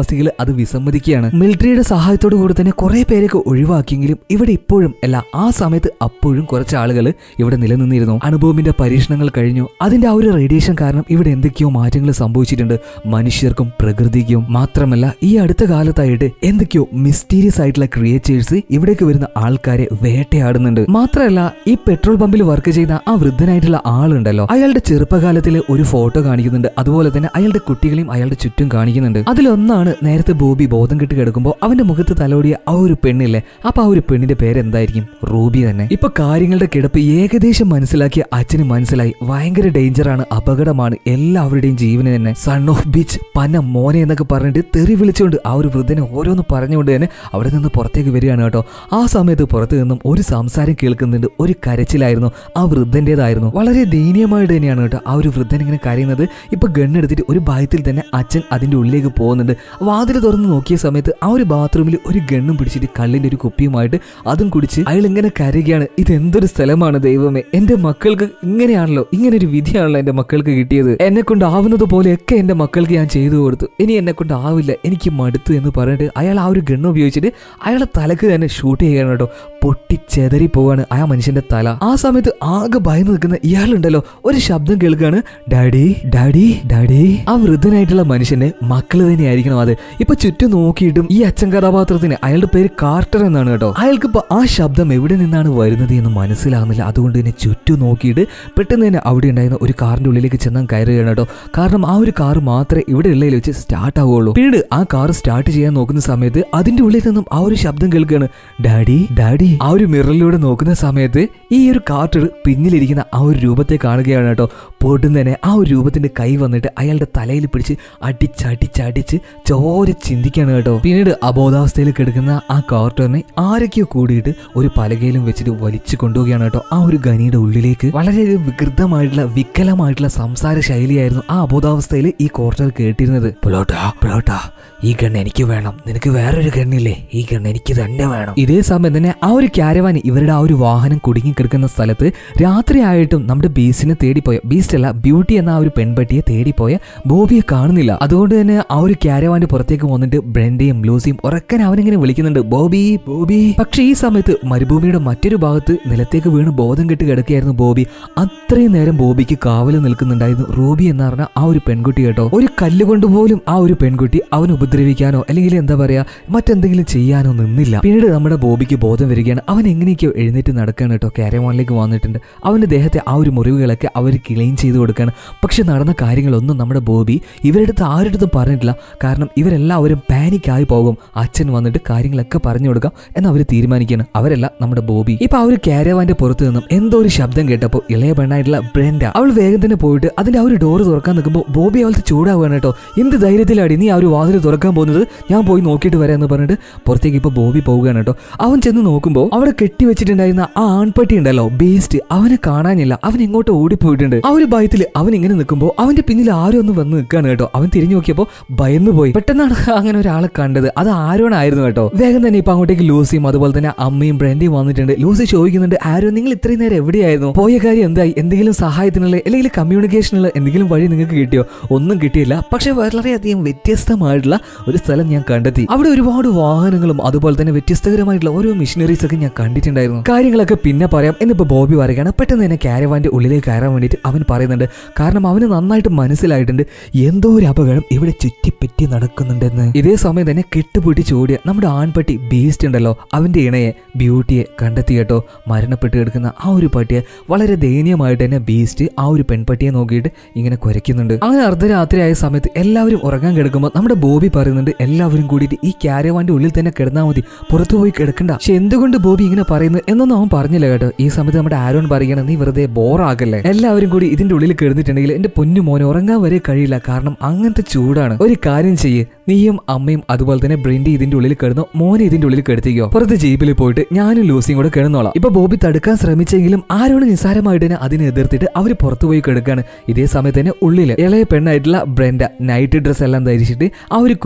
അന്തേവാസികൾ അത് വിസമ്മതിക്കുകയാണ് മിലിറ്ററിയുടെ സഹായത്തോടു കൂടി തന്നെ കുറെ പേരൊക്കെ ഒഴിവാക്കിയെങ്കിലും ഇവിടെ ഇപ്പോഴും അല്ല ആ സമയത്ത് അപ്പോഴും കുറച്ച് ആളുകൾ ഇവിടെ നിലനിന്നിരുന്നു അണുബോംബിന്റെ പരീക്ഷണങ്ങൾ കഴിഞ്ഞു അതിന്റെ ആ ഒരു റേഡിയേഷൻ കാരണം ഇവിടെ എന്തൊക്കെയോ മാറ്റങ്ങൾ സംഭവിച്ചിട്ടുണ്ട് മനുഷ്യർക്കും പ്രകൃതിക്കും മാത്രമല്ല ഈ അടുത്ത കാലത്തായിട്ട് എന്തൊക്കെയോ മിസ്റ്റീരിയസ് ആയിട്ടുള്ള ക്രിയേച്ചേഴ്സ് ഇവിടേക്ക് വരുന്ന ആൾക്കാരെ വേട്ടയാടുന്നുണ്ട് മാത്രമല്ല ഈ പെട്രോൾ പമ്പിൽ വർക്ക് ചെയ്യുന്ന ആ വൃദ്ധനായിട്ടുള്ള ആളുണ്ടല്ലോ അയാളുടെ ചെറുപ്പകാലത്തിലെ ഒരു ഫോട്ടോ കാണിക്കുന്നുണ്ട് അതുപോലെ തന്നെ അയാളുടെ കുട്ടികളെയും അയാളുടെ ചുറ്റും കാണിക്കുന്നുണ്ട് അതിലൊന്നാണ് നേരത്തെ ബോബി ബോധം കെട്ട് കിടക്കുമ്പോൾ അവന്റെ മുഖത്ത് തലോടിയ ആ ഒരു പെണ്ണില്ലേ അപ്പൊ ആ ഒരു പെണ്ണിന്റെ പേരെന്തായിരിക്കും റൂബി തന്നെ ഇപ്പൊ കാര്യങ്ങളുടെ കിടപ്പ് ഏകദേശം മനസ്സിലാക്കിയ അച്ഛന് മനസ്സിലായി ഭയങ്കര ഡേഞ്ചറാണ് അപകടമാണ് എല്ലാവരുടെയും ജീവന് തന്നെ സൺ ഓഫ് ബീച്ച് പന മോനെ എന്നൊക്കെ പറഞ്ഞിട്ട് തെറി വിളിച്ചുകൊണ്ട് ആ ഒരു വൃദ്ധനെ ഓരോന്ന് പറഞ്ഞുകൊണ്ട് തന്നെ അവിടെ നിന്ന് പുറത്തേക്ക് വരികയാണ് കേട്ടോ ആ സമയത്ത് പുറത്തു നിന്നും ഒരു സംസാരം കേൾക്കുന്നുണ്ട് ഒരു കരച്ചിലായിരുന്നു ആ വൃദ്ധന്റേതായിരുന്നു വളരെ ദയനീയമായിട്ട് തന്നെയാണ് കേട്ടോ ആ ഒരു വൃദ്ധൻ ഇങ്ങനെ കരയുന്നത് ഇപ്പൊ ഗണ്ണെടുത്തിട്ട് ഒരു ഭയത്തിൽ തന്നെ അച്ഛൻ അതിന്റെ ഉള്ളിലേക്ക് പോകുന്നുണ്ട് വാതിൽ തുറന്ന് നോക്കിയ സമയത്ത് ആ ഒരു ബാത്റൂമിൽ ഒരു ഗണ്ണും പിടിച്ചിട്ട് കള്ളിന്റെ ഒരു കുപ്പിയുമായിട്ട് അതും കുടിച്ച് അയാൾ ഇങ്ങനെ കരയുകയാണ് ഇത് എന്തൊരു സ്ഥലമാണ് ദൈവമേ എന്റെ മക്കൾക്ക് ഇങ്ങനെയാണല്ലോ ഇങ്ങനെ ഒരു വിധിയാണല്ലോ എന്റെ മക്കൾക്ക് കിട്ടിയത് എന്നെ കൊണ്ട് ആവുന്നത് പോലെയൊക്കെ എന്റെ മക്കൾക്ക് ഞാൻ ചെയ്തു കൊടുത്തു ഇനി എന്നെ കൊണ്ട് ആവില്ല എനിക്ക് മടുത്തു എന്ന് പറഞ്ഞിട്ട് അയാൾ ആ ഒരു ഗണ്ണ് ഉപയോഗിച്ചിട്ട് അയാളെ തലക്ക് തന്നെ ഷൂട്ട് ചെയ്യണം കേട്ടോ പൊട്ടിച്ചെതറി പോവാണ് ആ മനുഷ്യന്റെ തല ആ സമയത്ത് ആകെ ഭയന്ന് നിൽക്കുന്ന ഇയാളുണ്ടല്ലോ ഒരു ശബ്ദം കേൾക്കാണ് ഡാഡി ഡാഡി ഡാഡി ആ വൃദ്ധനായിട്ടുള്ള മനുഷ്യന്റെ മക്കള് തന്നെയായിരിക്കണം അത് ഇപ്പൊ ചുറ്റും നോക്കിയിട്ടും ഈ അച്ഛൻ കഥാപാത്രത്തിന് അയാളുടെ പേര് കാർട്ടർ എന്നാണ് കേട്ടോ അയാൾക്ക് ഇപ്പൊ ആ ശബ്ദം എവിടെ നിന്നാണ് വരുന്നത് എന്ന് മനസ്സിലാകുന്നില്ല അതുകൊണ്ട് തന്നെ ചുറ്റും നോക്കിയിട്ട് പെട്ടെന്ന് തന്നെ അവിടെ ഉണ്ടായിരുന്ന ഒരു കാറിന്റെ ഉള്ളിലേക്ക് ചെന്നാൽ കയറുകയാണ് കേട്ടോ കാരണം ആ ഒരു കാർ മാത്രമേ ഇവിടെ ഉള്ളതിൽ വെച്ച് സ്റ്റാർട്ട് ആവുള്ളൂ പിന്നീട് ആ കാർ സ്റ്റാർട്ട് ചെയ്യാൻ നോക്കുന്ന സമയത്ത് അതിന്റെ ഉള്ളിൽ നിന്നും ആ ഒരു ശബ്ദം കേൾക്കുകയാണ് ഡാഡി ഡാഡി ആ ഒരു മിററിലൂടെ നോക്കുന്ന സമയത്ത് ഈ ഒരു കാർട്ടർ പിന്നിലിരിക്കുന്ന ആ ഒരു രൂപത്തെ കാണുകയാണ് കേട്ടോ പൊടും തന്നെ ആ ഒരു രൂപത്തിന്റെ കൈ വന്നിട്ട് അയാളുടെ തലയിൽ പിടിച്ച് അടിച്ചടിച്ചടിച്ച് ചോര ചിന്തിക്കാണ് കേട്ടോ പിന്നീട് അബോധാവസ്ഥയിൽ കിടക്കുന്ന ആ കാർട്ടറിനെ ആരൊക്കെയോ കൂടിയിട്ട് ഒരു പലകയിലും വെച്ചിട്ട് വലിച്ചു കൊണ്ടുപോവുകയാണ് കേട്ടോ ആ ഒരു ഖനിയുടെ ഉള്ളിലേക്ക് വളരെ വികൃതമായിട്ടുള്ള വികലമായിട്ടുള്ള സംസാര ശൈലിയായിരുന്നു ആ അബോധാവസ്ഥയിൽ ഈ കോർട്ടർ കേട്ടിരുന്നത് പ്ലോട്ടാ പ്ലോട്ടാ ഈ ഗണ്ണ് എനിക്ക് വേണം നിനക്ക് വേറൊരു ഗണ്ണില്ലേ ഈ ഗണ്ണ് എനിക്ക് തന്നെ വേണം ഇതേ സമയം തന്നെ ആ ഒരു ക്യാരവാൻ ഇവരുടെ ആ ഒരു വാഹനം കുടുങ്ങി കിടക്കുന്ന സ്ഥലത്ത് രാത്രിയായിട്ടും നമ്മുടെ ബീസ്റ്റിനെ തേടിപ്പോയ ബീസ്റ്റ് അല്ല ബ്യൂട്ടി എന്ന ആ ഒരു പെൺപട്ടിയെ തേടിപ്പോയ ബോബിയെ കാണുന്നില്ല അതുകൊണ്ട് തന്നെ ആ ഒരു ക്യാരവാന്റെ പുറത്തേക്ക് വന്നിട്ട് ബ്രെൻഡയും ലൂസിയും ഉറക്കൻ അവനിങ്ങനെ വിളിക്കുന്നുണ്ട് ബോബി ബോബി പക്ഷേ ഈ സമയത്ത് മരുഭൂമിയുടെ മറ്റൊരു ഭാഗത്ത് നിലത്തേക്ക് വീണ് ബോധം കെട്ട് കിടക്കുകയായിരുന്നു ബോബി അത്രയും നേരം ബോബിക്ക് കാവല് നിൽക്കുന്നുണ്ടായിരുന്നു റൂബി എന്ന് പറഞ്ഞ ആ ഒരു പെൺകുട്ടി കേട്ടോ ഒരു കല്ലുകൊണ്ട് പോലും ആ ഒരു പെൺകുട്ടി അവൻ ഉപദ്രവിക്കാനോ അല്ലെങ്കിൽ എന്താ പറയാ മറ്റെന്തെങ്കിലും ചെയ്യാനോ നിന്നില്ല പിന്നീട് നമ്മുടെ ബോബിക്ക് ബോധം വരികയാണ് അവൻ എങ്ങനെയൊക്കെയോ എഴുന്നേറ്റ് നടക്കുകയാണ് കേട്ടോ കാരവാനിലേക്ക് വന്നിട്ടുണ്ട് അവന്റെ ദേഹത്തെ ആ ഒരു മുറിവുകളൊക്കെ അവർ ക്ലീൻ ചെയ്ത് കൊടുക്കുകയാണ് പക്ഷെ നടന്ന കാര്യങ്ങളൊന്നും നമ്മുടെ ബോബി ഇവരുടെ അടുത്ത് ആരുടെ അടുത്തും പറഞ്ഞിട്ടില്ല കാരണം ഇവരെല്ലാവരും പാനിക് ആയി പോകും അച്ഛൻ വന്നിട്ട് കാര്യങ്ങളൊക്കെ പറഞ്ഞു കൊടുക്കാം എന്ന് അവർ തീരുമാനിക്കുകയാണ് അവരല്ല നമ്മുടെ ബോബി ഇപ്പൊ ആ ഒരു കാരവാന്റെ പുറത്തു നിന്നും എന്തോ ഒരു ശബ്ദം കേട്ടപ്പോൾ ഇളയ പെണ്ണായിട്ടുള്ള ബ്രെൻഡ അവൾ വേഗം തന്നെ പോയിട്ട് അതിന്റെ ആ ഒരു ഡോറ് തുറക്കാൻ നിൽക്കുമ്പോൾ ബോബി അവൾക്ക് ചൂടാവുകയാണ് കേട്ടോ എന്ത് ധൈര്യത്തിലാടി നീ ആ ഒരു വാതിൽ തുറക്കാൻ പോകുന്നത് ഞാൻ പോയി നോക്കിയിട്ട് വരാം എന്ന് പറഞ്ഞിട്ട് പുറത്തേക്ക് ഇപ്പൊ ബോബി പോവുകയാണ് കേട്ടോ അവൻ ചെന്ന് നോക്കുമ്പോൾ അവിടെ കെട്ടിവെച്ചിട്ടുണ്ടായിരുന്ന ആ ആൺപട്ടി ഉണ്ടല്ലോ ബേസ്റ്റ് അവനെ കാണാനില്ല അവൻ എങ്ങോട്ട് ഓടിപ്പോയിട്ടുണ്ട് ആ ഒരു ഭയത്തിൽ അവൻ ഇങ്ങനെ നിൽക്കുമ്പോൾ അവന്റെ പിന്നിൽ ആരോ ഒന്ന് വന്ന് നിൽക്കുകയാണ് കേട്ടോ അവൻ തിരിഞ്ഞു നോക്കിയപ്പോൾ ഭയന്നു പോയി പെട്ടെന്നാണ് അങ്ങനെ ഒരാളെ കണ്ടത് അത് ആരോണായിരുന്നു കേട്ടോ വേഗം തന്നെ ഇപ്പൊ അങ്ങോട്ടേക്ക് ലൂസിയും അതുപോലെ തന്നെ അമ്മയും ബ്രൻഡിയും വന്നിട്ടുണ്ട് ലൂസി ചോദിക്കുന്നുണ്ട് ആരോ നിങ്ങൾ ഇത്രയും നേരം എവിടെയായിരുന്നു പോയ കാര്യം എന്തായി എന്തെങ്കിലും സഹായത്തിനുള്ള അല്ലെങ്കിൽ കമ്മ്യൂണിക്കേഷനുള്ള എന്തെങ്കിലും വഴി നിങ്ങൾക്ക് കിട്ടിയോ ഒന്നും കിട്ടിയില്ല പക്ഷെ വളരെയധികം വ്യത്യസ്തമായിട്ടുള്ള ഒരു സ്ഥലം ഞാൻ കണ്ടെത്തി അവിടെ ഒരുപാട് വാഹനങ്ങളും അതുപോലെ തന്നെ വ്യത്യസ്തകരമായിട്ടുള്ള ഓരോ മിഷനറീസ് ഒക്കെ ഞാൻ കണ്ടിട്ടുണ്ടായിരുന്നു കാര്യങ്ങളൊക്കെ പിന്നെ പറയാം എന്നിപ്പോ ബോബി പറയുകയാണ് പെട്ടെന്ന് തന്നെ കാരവാന്റെ ഉള്ളിലേക്ക് കയറാൻ വേണ്ടിയിട്ട് അവൻ പറയുന്നുണ്ട് കാരണം അവന് നന്നായിട്ട് മനസ്സിലായിട്ടുണ്ട് എന്തോ ഒരു അപകടം ഇവിടെ ചുറ്റിപ്പറ്റി നടക്കുന്നുണ്ടെന്ന് ഇതേ സമയം തന്നെ കെട്ടുപിടിച്ച് ഓടിയ നമ്മുടെ ആൺപട്ടി ബീസ്റ്റ് ഉണ്ടല്ലോ അവന്റെ ഇണയെ ബ്യൂട്ടിയെ കണ്ടെത്തി കേട്ടോ മരണപ്പെട്ട് കിടക്കുന്ന ആ ഒരു പട്ടിയെ വളരെ ദയനീയമായിട്ട് തന്നെ ബീസ്റ്റ് ആ ഒരു പെൺപട്ടിയെ നോക്കിയിട്ട് ഇങ്ങനെ കുരയ്ക്കുന്നുണ്ട് അങ്ങനെ അർദ്ധരാത്രിയായ സമയത്ത് എല്ലാവരും ഉറങ്ങാൻ കിടക്കുമ്പോൾ നമ്മുടെ ബോബി പറയുന്നുണ്ട് എല്ലാവരും കൂടിയിട്ട് ഈ ക്യാരവാന്റെ ഉള്ളിൽ തന്നെ കിടന്നാൽ മതി പുറത്തു പോയി കിടക്കണ്ട പക്ഷെ എന്തുകൊണ്ട് ബോബി ഇങ്ങനെ പറയുന്നു എന്നൊന്നും അവൻ പറഞ്ഞില്ല കേട്ടോ ഈ സമയത്ത് നമ്മുടെ ആരോൺ പറയണം നീ വെറുതെ ബോറാകല്ലേ എല്ലാവരും കൂടി ഇതിന്റെ ഉള്ളിൽ കിടന്നിട്ടുണ്ടെങ്കിൽ എന്റെ പൊന്നു മോനെ ഉറങ്ങാൻ വരെ കഴിയില്ല കാരണം അങ്ങനത്തെ ചൂടാണ് ഒരു കാര്യം ചെയ്യ് നീയും അമ്മയും അതുപോലെ തന്നെ ബ്രിൻഡി ഇതിന്റെ ഉള്ളിൽ കിടന്നു മോനെ ഇതിന്റെ ഉള്ളിൽ കിടത്തിക്കോ പുറത്ത് ജീപ്പിൽ പോയിട്ട് ഞാനും ലൂസിയും കൂടെ കിടന്നോളാം ഇപ്പൊ ബോബി തടുക്കാൻ ശ്രമിച്ചെങ്കിലും ആരോട് നിസ്സാരമായിട്ട് തന്നെ അതിനെ എതിർത്തിട്ട് അവർ പുറത്തു പോയി കിടക്കാണ് ഇതേ സമയത്ത് തന്നെ ഉള്ളില് ഇളയ പെണ്ണായിട്ടുള്ള ബ്രെൻഡ നൈറ്റ് ഡ്രസ് എല്ലാം ധരിച്ചിട്ട് ആ ഒരു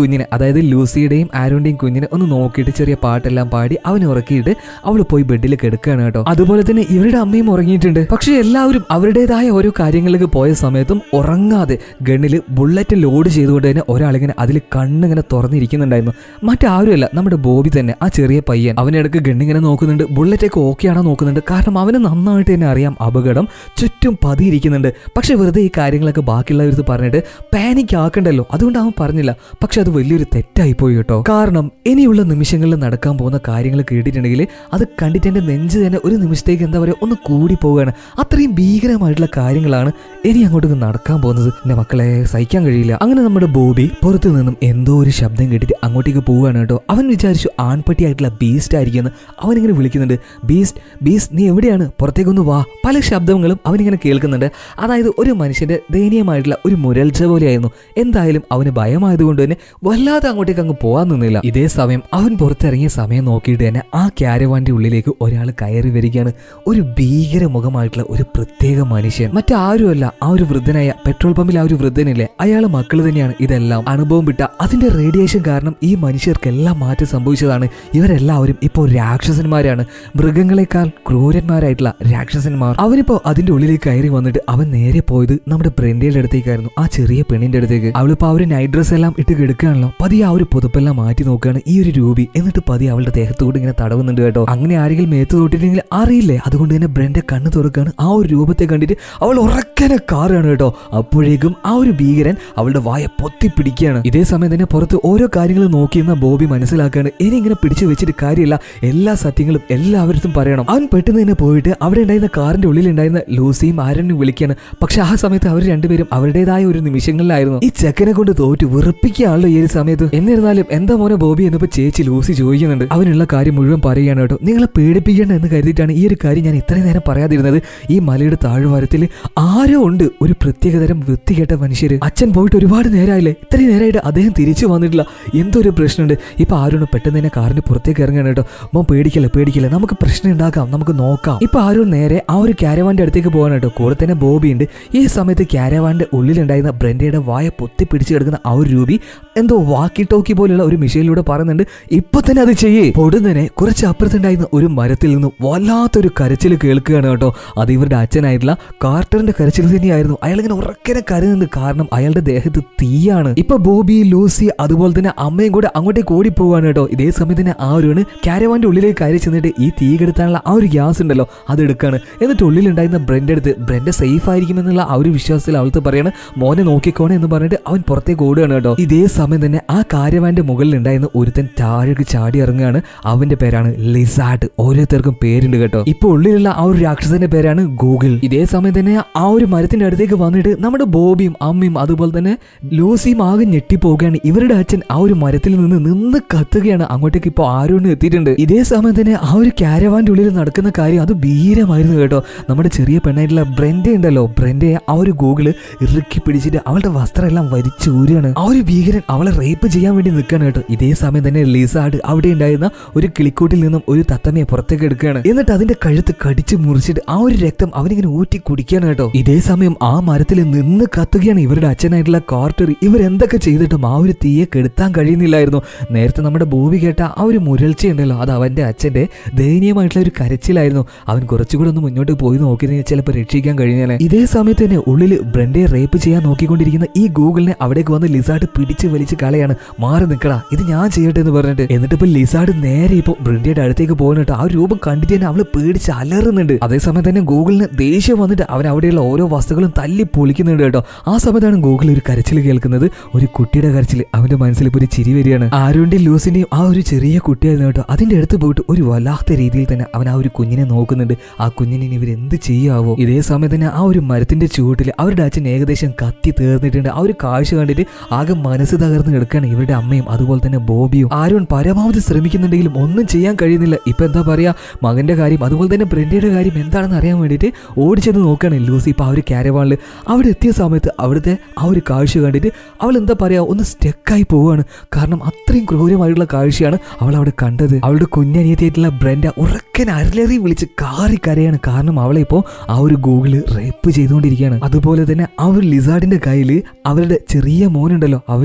കുഞ്ഞിനെ അതായത് ലൂസിയുടെയും ആരോന്റെയും കുഞ്ഞിനെ ഒന്ന് നോക്കിയിട്ട് ചെറിയ പാട്ടെല്ലാം പാടി അവനെ ഉറക്കിയിട്ട് അവൾ പോയി ബെഡിൽ കിടക്കുകയാണ് കേട്ടോ അതുപോലെ തന്നെ ഇവരുടെ അമ്മയും ഉറങ്ങിയിട്ടുണ്ട് പക്ഷെ എല്ലാവരും അവരുടേതായ ഓരോ കാര്യങ്ങളിലേക്ക് പോയ സമയത്തും ഉറങ്ങാതെ ഗണ്ണിൽ ബുള്ളറ്റ് ലോഡ് ചെയ്തുകൊണ്ട് തന്നെ ഒരാളിങ്ങനെ അതിൽ കണ്ണിങ്ങനെ തുറന്നിരിക്കുന്നുണ്ടായിരുന്നു മറ്റാരുമല്ല നമ്മുടെ ബോബി തന്നെ ആ ചെറിയ പയ്യൻ അവനിടക്ക് ഗണ്ണിങ്ങനെ നോക്കുന്നുണ്ട് ബുള്ളറ്റൊക്കെ ഓക്കെ ആണോ നോക്കുന്നുണ്ട് കാരണം അവന് നന്നായിട്ട് തന്നെ അറിയാം അപകടം ചുറ്റും പതിയിരിക്കുന്നുണ്ട് പക്ഷെ വെറുതെ ഈ കാര്യങ്ങളൊക്കെ ബാക്കിയുള്ളവർക്ക് പറഞ്ഞിട്ട് പാനിക് ആക്കണ്ടല്ലോ അതുകൊണ്ട് അവൻ പറഞ്ഞില്ല പക്ഷെ അത് വലിയൊരു തെറ്റായി പോയി കേട്ടോ കാരണം ഇനിയുള്ള നിമിഷങ്ങളിൽ നടക്കാൻ പോകുന്ന കാര്യങ്ങൾ കേട്ടിട്ടുണ്ടെങ്കിൽ അത് കണ്ടിട്ട് എന്റെ നെഞ്ച് തന്നെ ഒരു നിമിഷത്തേക്ക് എന്താ പറയുക ഒന്ന് കൂടി പോവുകയാണ് അത്രയും ഭീകരമായിട്ടുള്ള കാര്യങ്ങളാണ് ഇനി അങ്ങോട്ട് നടക്കാൻ പോകുന്നത് എന്റെ മക്കളെ സഹിക്കാൻ കഴിയില്ല അങ്ങനെ നമ്മുടെ ബോബി പുറത്തു നിന്നും എന്തോ ഒരു ശബ്ദം കേട്ടിട്ട് അങ്ങോട്ടേക്ക് പോവുകയാണ് കേട്ടോ അവൻ വിചാരിച്ചു ആൺപട്ടിയായിട്ടുള്ള ബീസ്റ്റ് ആയിരിക്കുമെന്ന് അവനിങ്ങനെ വിളിക്കുന്നുണ്ട് ബീസ്റ്റ് ബീസ്റ്റ് നീ എവിടെയാണ് പുറത്തേക്കൊന്ന് വാ പല ശബ്ദങ്ങളും അവനിങ്ങനെ കേൾക്കുന്നുണ്ട് അതായത് ഒരു മനുഷ്യന്റെ ദയനീയമായിട്ടുള്ള ഒരു മുരൾച്ച പോലെയായിരുന്നു എന്തായാലും അവന് ഭയമായതുകൊണ്ട് തന്നെ വല്ലാതെ അങ്ങോട്ടേക്ക് അങ്ങ് പോകാൻ നിന്നില്ല ഇതേ സമയം അവൻ പുറത്തിറങ്ങിയ സമയം നോക്കിയിട്ട് തന്നെ ആ ക്യാരവാന്റെ ഉള്ളിലേക്ക് ഒരാൾ കയറി വരികയാണ് ഒരു ഭീകര മുഖമായിട്ടുള്ള ഒരു പ്രത്യേക മനുഷ്യൻ മറ്റാരുമല്ല ആ ഒരു വൃദ്ധനായ പെട്രോൾ പമ്പിൽ ആ ഒരു വൃദ്ധനില്ലേ അയാളെ മക്കൾ തന്നെയാണ് ഇതെല്ലാം അനുഭവം വിട്ട അതിന്റെ റേഡിയേഷൻ കാരണം ഈ മനുഷ്യർക്കെല്ലാം മാറ്റം സംഭവിച്ചതാണ് ഇവരെല്ലാവരും ഇപ്പോൾ രാക്ഷസന്മാരാണ് മൃഗങ്ങളെക്കാൾ ക്രൂരന്മാരായിട്ടുള്ള രാക്ഷസന്മാർ അവനിപ്പോ അതിന്റെ ഉള്ളിലേക്ക് കയറി വന്നിട്ട് അവൻ നേരെ പോയത് നമ്മുടെ ബ്രെൻഡയുടെ അടുത്തേക്കായിരുന്നു ആ ചെറിയ പെണ്ണിന്റെ അടുത്തേക്ക് അവളിപ്പോ ആ ഒരു നൈറ്റ് ഡ്രസ് എല്ലാം ഇട്ട് കിടക്കുകയാണല്ലോ പതിയെ ആ ഒരു പുതുപ്പെല്ലാം മാറ്റി നോക്കുകയാണ് ഈ ഒരു രൂപി എന്നിട്ട് പതിയെ അവളുടെ ദേഹത്തോട് ഇങ്ങനെ തടവുന്നുണ്ട് കേട്ടോ അങ്ങനെ ആരെങ്കിലും മേത്ത് തൊട്ടിട്ടുണ്ടെങ്കിൽ അറിയില്ലേ അതുകൊണ്ട് തന്നെ ബ്രെൻഡ് കണ്ണ് തുറക്കാണ് ആ ഒരു രൂപത്തെ കണ്ടിട്ട് അവൾ ഉറക്കനെ കാറാണ് കേട്ടോ അപ്പോഴേക്കും ആ ഒരു ഭീകരൻ അവളുടെ വായ പൊത്തി പിടിക്കുകയാണ് ഇതേ സമയം തന്നെ പുറത്ത് ഓരോ കാര്യങ്ങൾ നോക്കിയെന്ന ബോബി മനസ്സിലാക്കാണ് ഇനി ഇങ്ങനെ പിടിച്ചു വെച്ചിട്ട് കാര്യമില്ല എല്ലാ സത്യങ്ങളും എല്ലാവരും പറയണം അവൻ പെട്ടെന്ന് തന്നെ പോയിട്ട് അവിടെ ഉണ്ടായിരുന്ന കാറിന്റെ ഉള്ളിൽ ഉണ്ടായിരുന്ന ലൂസിയും ആരനും വിളിക്കാണ് പക്ഷെ ആ സമയത്ത് അവർ രണ്ടുപേരും അവരുടേതായ ഒരു നിമിഷങ്ങളിലായിരുന്നു ഈ ചെക്കനെ കൊണ്ട് തോറ്റു വെറുപ്പിക്കുകയാണല്ലോ ഈ ഒരു സമയത്ത് എന്നിരുന്നാലും എന്താ മോനെ ബോബി എന്നിപ്പോ ചേച്ചി ലൂസി ചോദിക്കുന്നുണ്ട് അവനുള്ള കാര്യം മുഴുവൻ പറയുകയാണ് കേട്ടോ നിങ്ങളെ പേടിപ്പിക്കേണ്ട എന്ന് കരുതിയിട്ടാണ് ഈ ഒരു കാര്യം ഞാൻ ഇത്രയും നേരം പറയാതിരുന്നത് ഈ മലയുടെ താഴ്വാരത്തിൽ ആരോ ഉണ്ട് ഒരു പ്രത്യേകതരം വൃത്തികെട്ട മനുഷ്യര് അച്ഛൻ പോയിട്ട് ഒരുപാട് നേരമായില്ലേ ഇത്രയും നേരമായിട്ട് അദ്ദേഹം തിരിച്ചു വന്നിട്ടില്ല എന്തോ ഒരു പ്രശ്നമുണ്ട് ഇപ്പൊ ആരോണ് പെട്ടെന്ന് തന്നെ കാറിന് പുറത്തേക്ക് ഇറങ്ങാണ് കേട്ടോ മോൻ പേടിക്കല്ലേ പേടിക്കല്ലേ നമുക്ക് പ്രശ്നം ഉണ്ടാക്കാം നമുക്ക് നോക്കാം ഇപ്പൊ ആരോ നേരെ ആ ഒരു ക്യാരവാന്റെ അടുത്തേക്ക് പോകാൻ കേട്ടോ കൂടെ തന്നെ ബോബി ഉണ്ട് ഈ സമയത്ത് ക്യാരവാന്റെ ഉള്ളിലുണ്ടായിരുന്ന ബ്രെൻഡയുടെ വായ പൊത്തി പിടിച്ചു കിടക്കുന്ന ആ ഒരു രൂപി എന്തോ വാക്കി ടോക്കി പോലുള്ള ഒരു മിഷയിലൂടെ പറയുന്നുണ്ട് ഇപ്പൊ തന്നെ അത് ചെയ്യേ പൊടുന്നനെ കുറച്ച് അപ്പുറത്തുണ്ടായിരുന്ന ഒരു മരത്തിൽ നിന്നും വല്ലാത്തൊരു കരച്ചിൽ കേൾക്കുകയാണ് കേട്ടോ അത് ഇവരുടെ അച്ഛനായിട്ടുള്ള കാർട്ടറിന്റെ കരച്ചിൽ തന്നെയായിരുന്നു അയാൾ ഇങ്ങനെ ഉറക്കനെ കരുതുന്നുണ്ട് കാരണം അയാളുടെ ദേഹത്ത് തീയാണ് ഇപ്പൊ ബോബി ലൂസി അതുപോലെ തന്നെ അമ്മയും കൂടെ അങ്ങോട്ടേക്ക് ഓടിപ്പോവാണ് കേട്ടോ ഇതേ സമയത്ത് തന്നെ ആ ഒരു ക്യാരവാന്റെ ഉള്ളിലേക്ക് കയറി ചെന്നിട്ട് ഈ തീ കെടുത്താനുള്ള ആ ഒരു ഗ്യാസ് ഉണ്ടല്ലോ അത് എടുക്കാണ് എന്നിട്ട് ഉള്ളിലുണ്ടായിരുന്ന ബ്രെൻഡ് എടുത്ത് ബ്രെൻഡ് സേഫ് ആയിരിക്കുമെന്നുള്ള ആ ഒരു വിശ്വാസത്തിൽ അവൾക്ക് പറയാണ് മോനെ നോക്കിക്കോണേ എന്ന് പറഞ്ഞിട്ട് അവൻ പുറത്തേക്ക് ഓടുകയാണ് കേട്ടോ ഇതേ സമയം തന്നെ ആ കാരവാന്റെ മുകളിൽ ഉണ്ടായിരുന്ന ഒരുത്തൻ താഴേക്ക് ചാടി ഇറങ്ങുകയാണ് അവന്റെ പേരാണ് ലിസാർഡ് ഓരോരുത്തർക്കും പേരുണ്ട് കേട്ടോ ഇപ്പൊ ഉള്ളിലുള്ള ആ ഒരു രാക്ഷസന്റെ പേരാണ് ഗൂഗിൾ ഇതേ സമയം തന്നെ ആ ഒരു മരത്തിന്റെ അടുത്തേക്ക് വന്നിട്ട് നമ്മുടെ ബോബിയും അമ്മയും അതുപോലെ തന്നെ ലൂസിയും ആകെ ഞെട്ടിപ്പോവുകയാണ് ഇവരുടെ അച്ഛൻ ആ ഒരു മരത്തിൽ നിന്ന് നിന്ന് കത്തുകയാണ് അങ്ങോട്ടേക്ക് ഇപ്പോൾ ആരോണ് എത്തിയിട്ടുണ്ട് ഇതേ സമയം തന്നെ ആ ഒരു ക്യാരവാന്റെ ഉള്ളിൽ നടക്കുന്ന കാര്യം അത് ഭീരമായിരുന്നു കേട്ടോ നമ്മുടെ ചെറിയ പെണ്ണായിട്ടുള്ള ബ്രെൻഡ ഉണ്ടല്ലോ ബ്രെൻഡയെ ആ ഒരു ഗൂഗിള് ഇറുക്കി പിടിച്ചിട്ട് അവളുടെ വസ്ത്രം എല്ലാം വലിച്ചൂരാണ് ആ ഒരു ഭീകരൻ അവളെ റേപ്പ് ചെയ്യാൻ വേണ്ടി നിൽക്കുകയാണ് കേട്ടോ ഇതേ സമയം തന്നെ ലിസാഡ് അവിടെ ഉണ്ടായിരുന്ന ഒരു കിളിക്കൂട്ടിൽ നിന്നും ഒരു തത്തമ്മയെ പുറത്തേക്ക് എടുക്കുകയാണ് എന്നിട്ട് അതിന്റെ കഴുത്ത് കടിച്ച് മുറിച്ചിട്ട് ആ ഒരു രക്തം അവനിങ്ങനെ ഊറ്റി കുടിക്കുകയാണ് കേട്ടോ ഇതേ സമയം ആ മരത്തിൽ നിന്ന് കത്തുകയാണ് ഇവരുടെ അച്ഛനായിട്ടുള്ള കാർട്ടർ ഇവരെന്തൊക്കെ ചെയ്തിട്ടും ആ ഒരു തീയെ കെടുത്താൻ കഴിയുന്നില്ലായിരുന്നു നേരത്തെ നമ്മുടെ ഭൂമി കേട്ട ആ ഒരു മുരൾച്ചയുണ്ടല്ലോ അത് അവന്റെ അച്ഛന്റെ ദയനീയമായിട്ടുള്ള ഒരു കരച്ചിലായിരുന്നു അവൻ കുറച്ചുകൂടെ ഒന്ന് മുന്നോട്ട് പോയി നോക്കിയിരുന്നെങ്കിൽ ചിലപ്പോൾ രക്ഷിക്കാൻ കഴിഞ്ഞാലേ ഇതേ സമയത്ത് തന്നെ ഉള്ളിൽ ബ്രണ്ടയെ റേപ്പ് ചെയ്യാൻ നോക്കിക്കൊണ്ടിരിക്കുന്ന ഈ ഗൂഗിളിനെ അവിടേക്ക് വന്ന് ലിസാർഡ് പിടിച്ച് വലിച്ച് കളയാണ് മാറി നിൽക്കടാ ഇത് ഞാൻ ചെയ്യട്ടെ എന്ന് പറഞ്ഞിട്ട് എന്നിട്ട് ഇപ്പൊ ലിസാർഡ് നേരെ ഇപ്പൊ ബ്രണ്ടയുടെ അടുത്തേക്ക് പോകുന്നുണ്ട് ആ ഒരു രൂപം കണ്ടിട്ട് തന്നെ അവള് പേടിച്ച് അലറുന്നുണ്ട് അതേസമയം തന്നെ ഗൂഗിളിന് ദേഷ്യം വന്നിട്ട് അവൻ അവിടെയുള്ള ഓരോ വസ്തുക്കളും തല്ലി പൊളിക്കുന്നുണ്ട് കേട്ടോ ആ സമയത്താണ് ഗൂഗിൾ ഒരു കരച്ചിൽ കേൾക്കുന്നത് ഒരു കുട്ടിയുടെ കരച്ചിൽ അവന്റെ മനസ്സിൽ ഇപ്പൊ ഒരു ചിരി വരികയാണ് ആരുടെയും ലൂസിന്റെയും ആ ഒരു ചെറിയ കുട്ടിയായിരുന്നു കേട്ടോ അതിന്റെ അടുത്ത് പോയിട്ട് ഒരു വല്ലാത്ത രീതിയിൽ തന്നെ അവൻ ആ ഒരു കുഞ്ഞിനെ നോക്കുന്നുണ്ട് ആ കുഞ്ഞിനെ ഇനി ഇവർ എന്ത് ചെയ്യാവോ ഇതേ സമയം തന്നെ ആ ഒരു മരത്തിന്റെ ചുവട്ടിൽ അവരുടെ അച്ഛൻ ഏകദേശം കത്തി തീർന്നിട്ടുണ്ട് ആ ഒരു കാഴ്ച കണ്ടിട്ട് ആകെ മനസ്സ് തകർന്ന് കിടക്കുകയാണ് ഇവരുടെ അമ്മയും അതുപോലെ തന്നെ ബോബിയും ആരോൺ പരമാവധി ശ്രമിക്കുന്നുണ്ടെങ്കിലും ഒന്നും ചെയ്യാൻ കഴിയുന്നില്ല ഇപ്പൊ എന്താ പറയാ മകന്റെ കാര്യം അതുപോലെ തന്നെ ബ്രെൻഡയുടെ കാര്യം എന്താണെന്ന് അറിയാൻ വേണ്ടിയിട്ട് ഓടിച്ചെന്ന് നോക്കുകയാണ് ലൂസി ഇപ്പൊ ആ ഒരു ക്യാരവാളിൽ അവിടെ എത്തിയ സമയത്ത് അവിടുത്തെ ആ ഒരു കാഴ്ച കണ്ടിട്ട് അവൾ എന്താ പറയാ ഒന്ന് സ്റ്റെക്കായി പോവുകയാണ് കാരണം അത്രയും ക്രൂരമായിട്ടുള്ള കാഴ്ചയാണ് അവൾ അവിടെ കണ്ടത് അവളുടെ കുഞ്ഞനിയത്തിയായിട്ടുള്ള ബ്രെൻഡ ഉറക്കൻ അരലറി വിളിച്ച് കാറി കരയാണ് കാരണം അവളെ ഇപ്പോൾ ആ ഒരു ഗൂഗിള് റേപ്പ് ചെയ്തുകൊണ്ടിരിക്കുകയാണ് അതുപോലെ തന്നെ ആ ഒരു ലിസാർഡിന്റെ കയ്യിൽ അവരുടെ ചെറിയ മോനുണ്ടല്ലോ അവനുണ്ടായിരുന്നു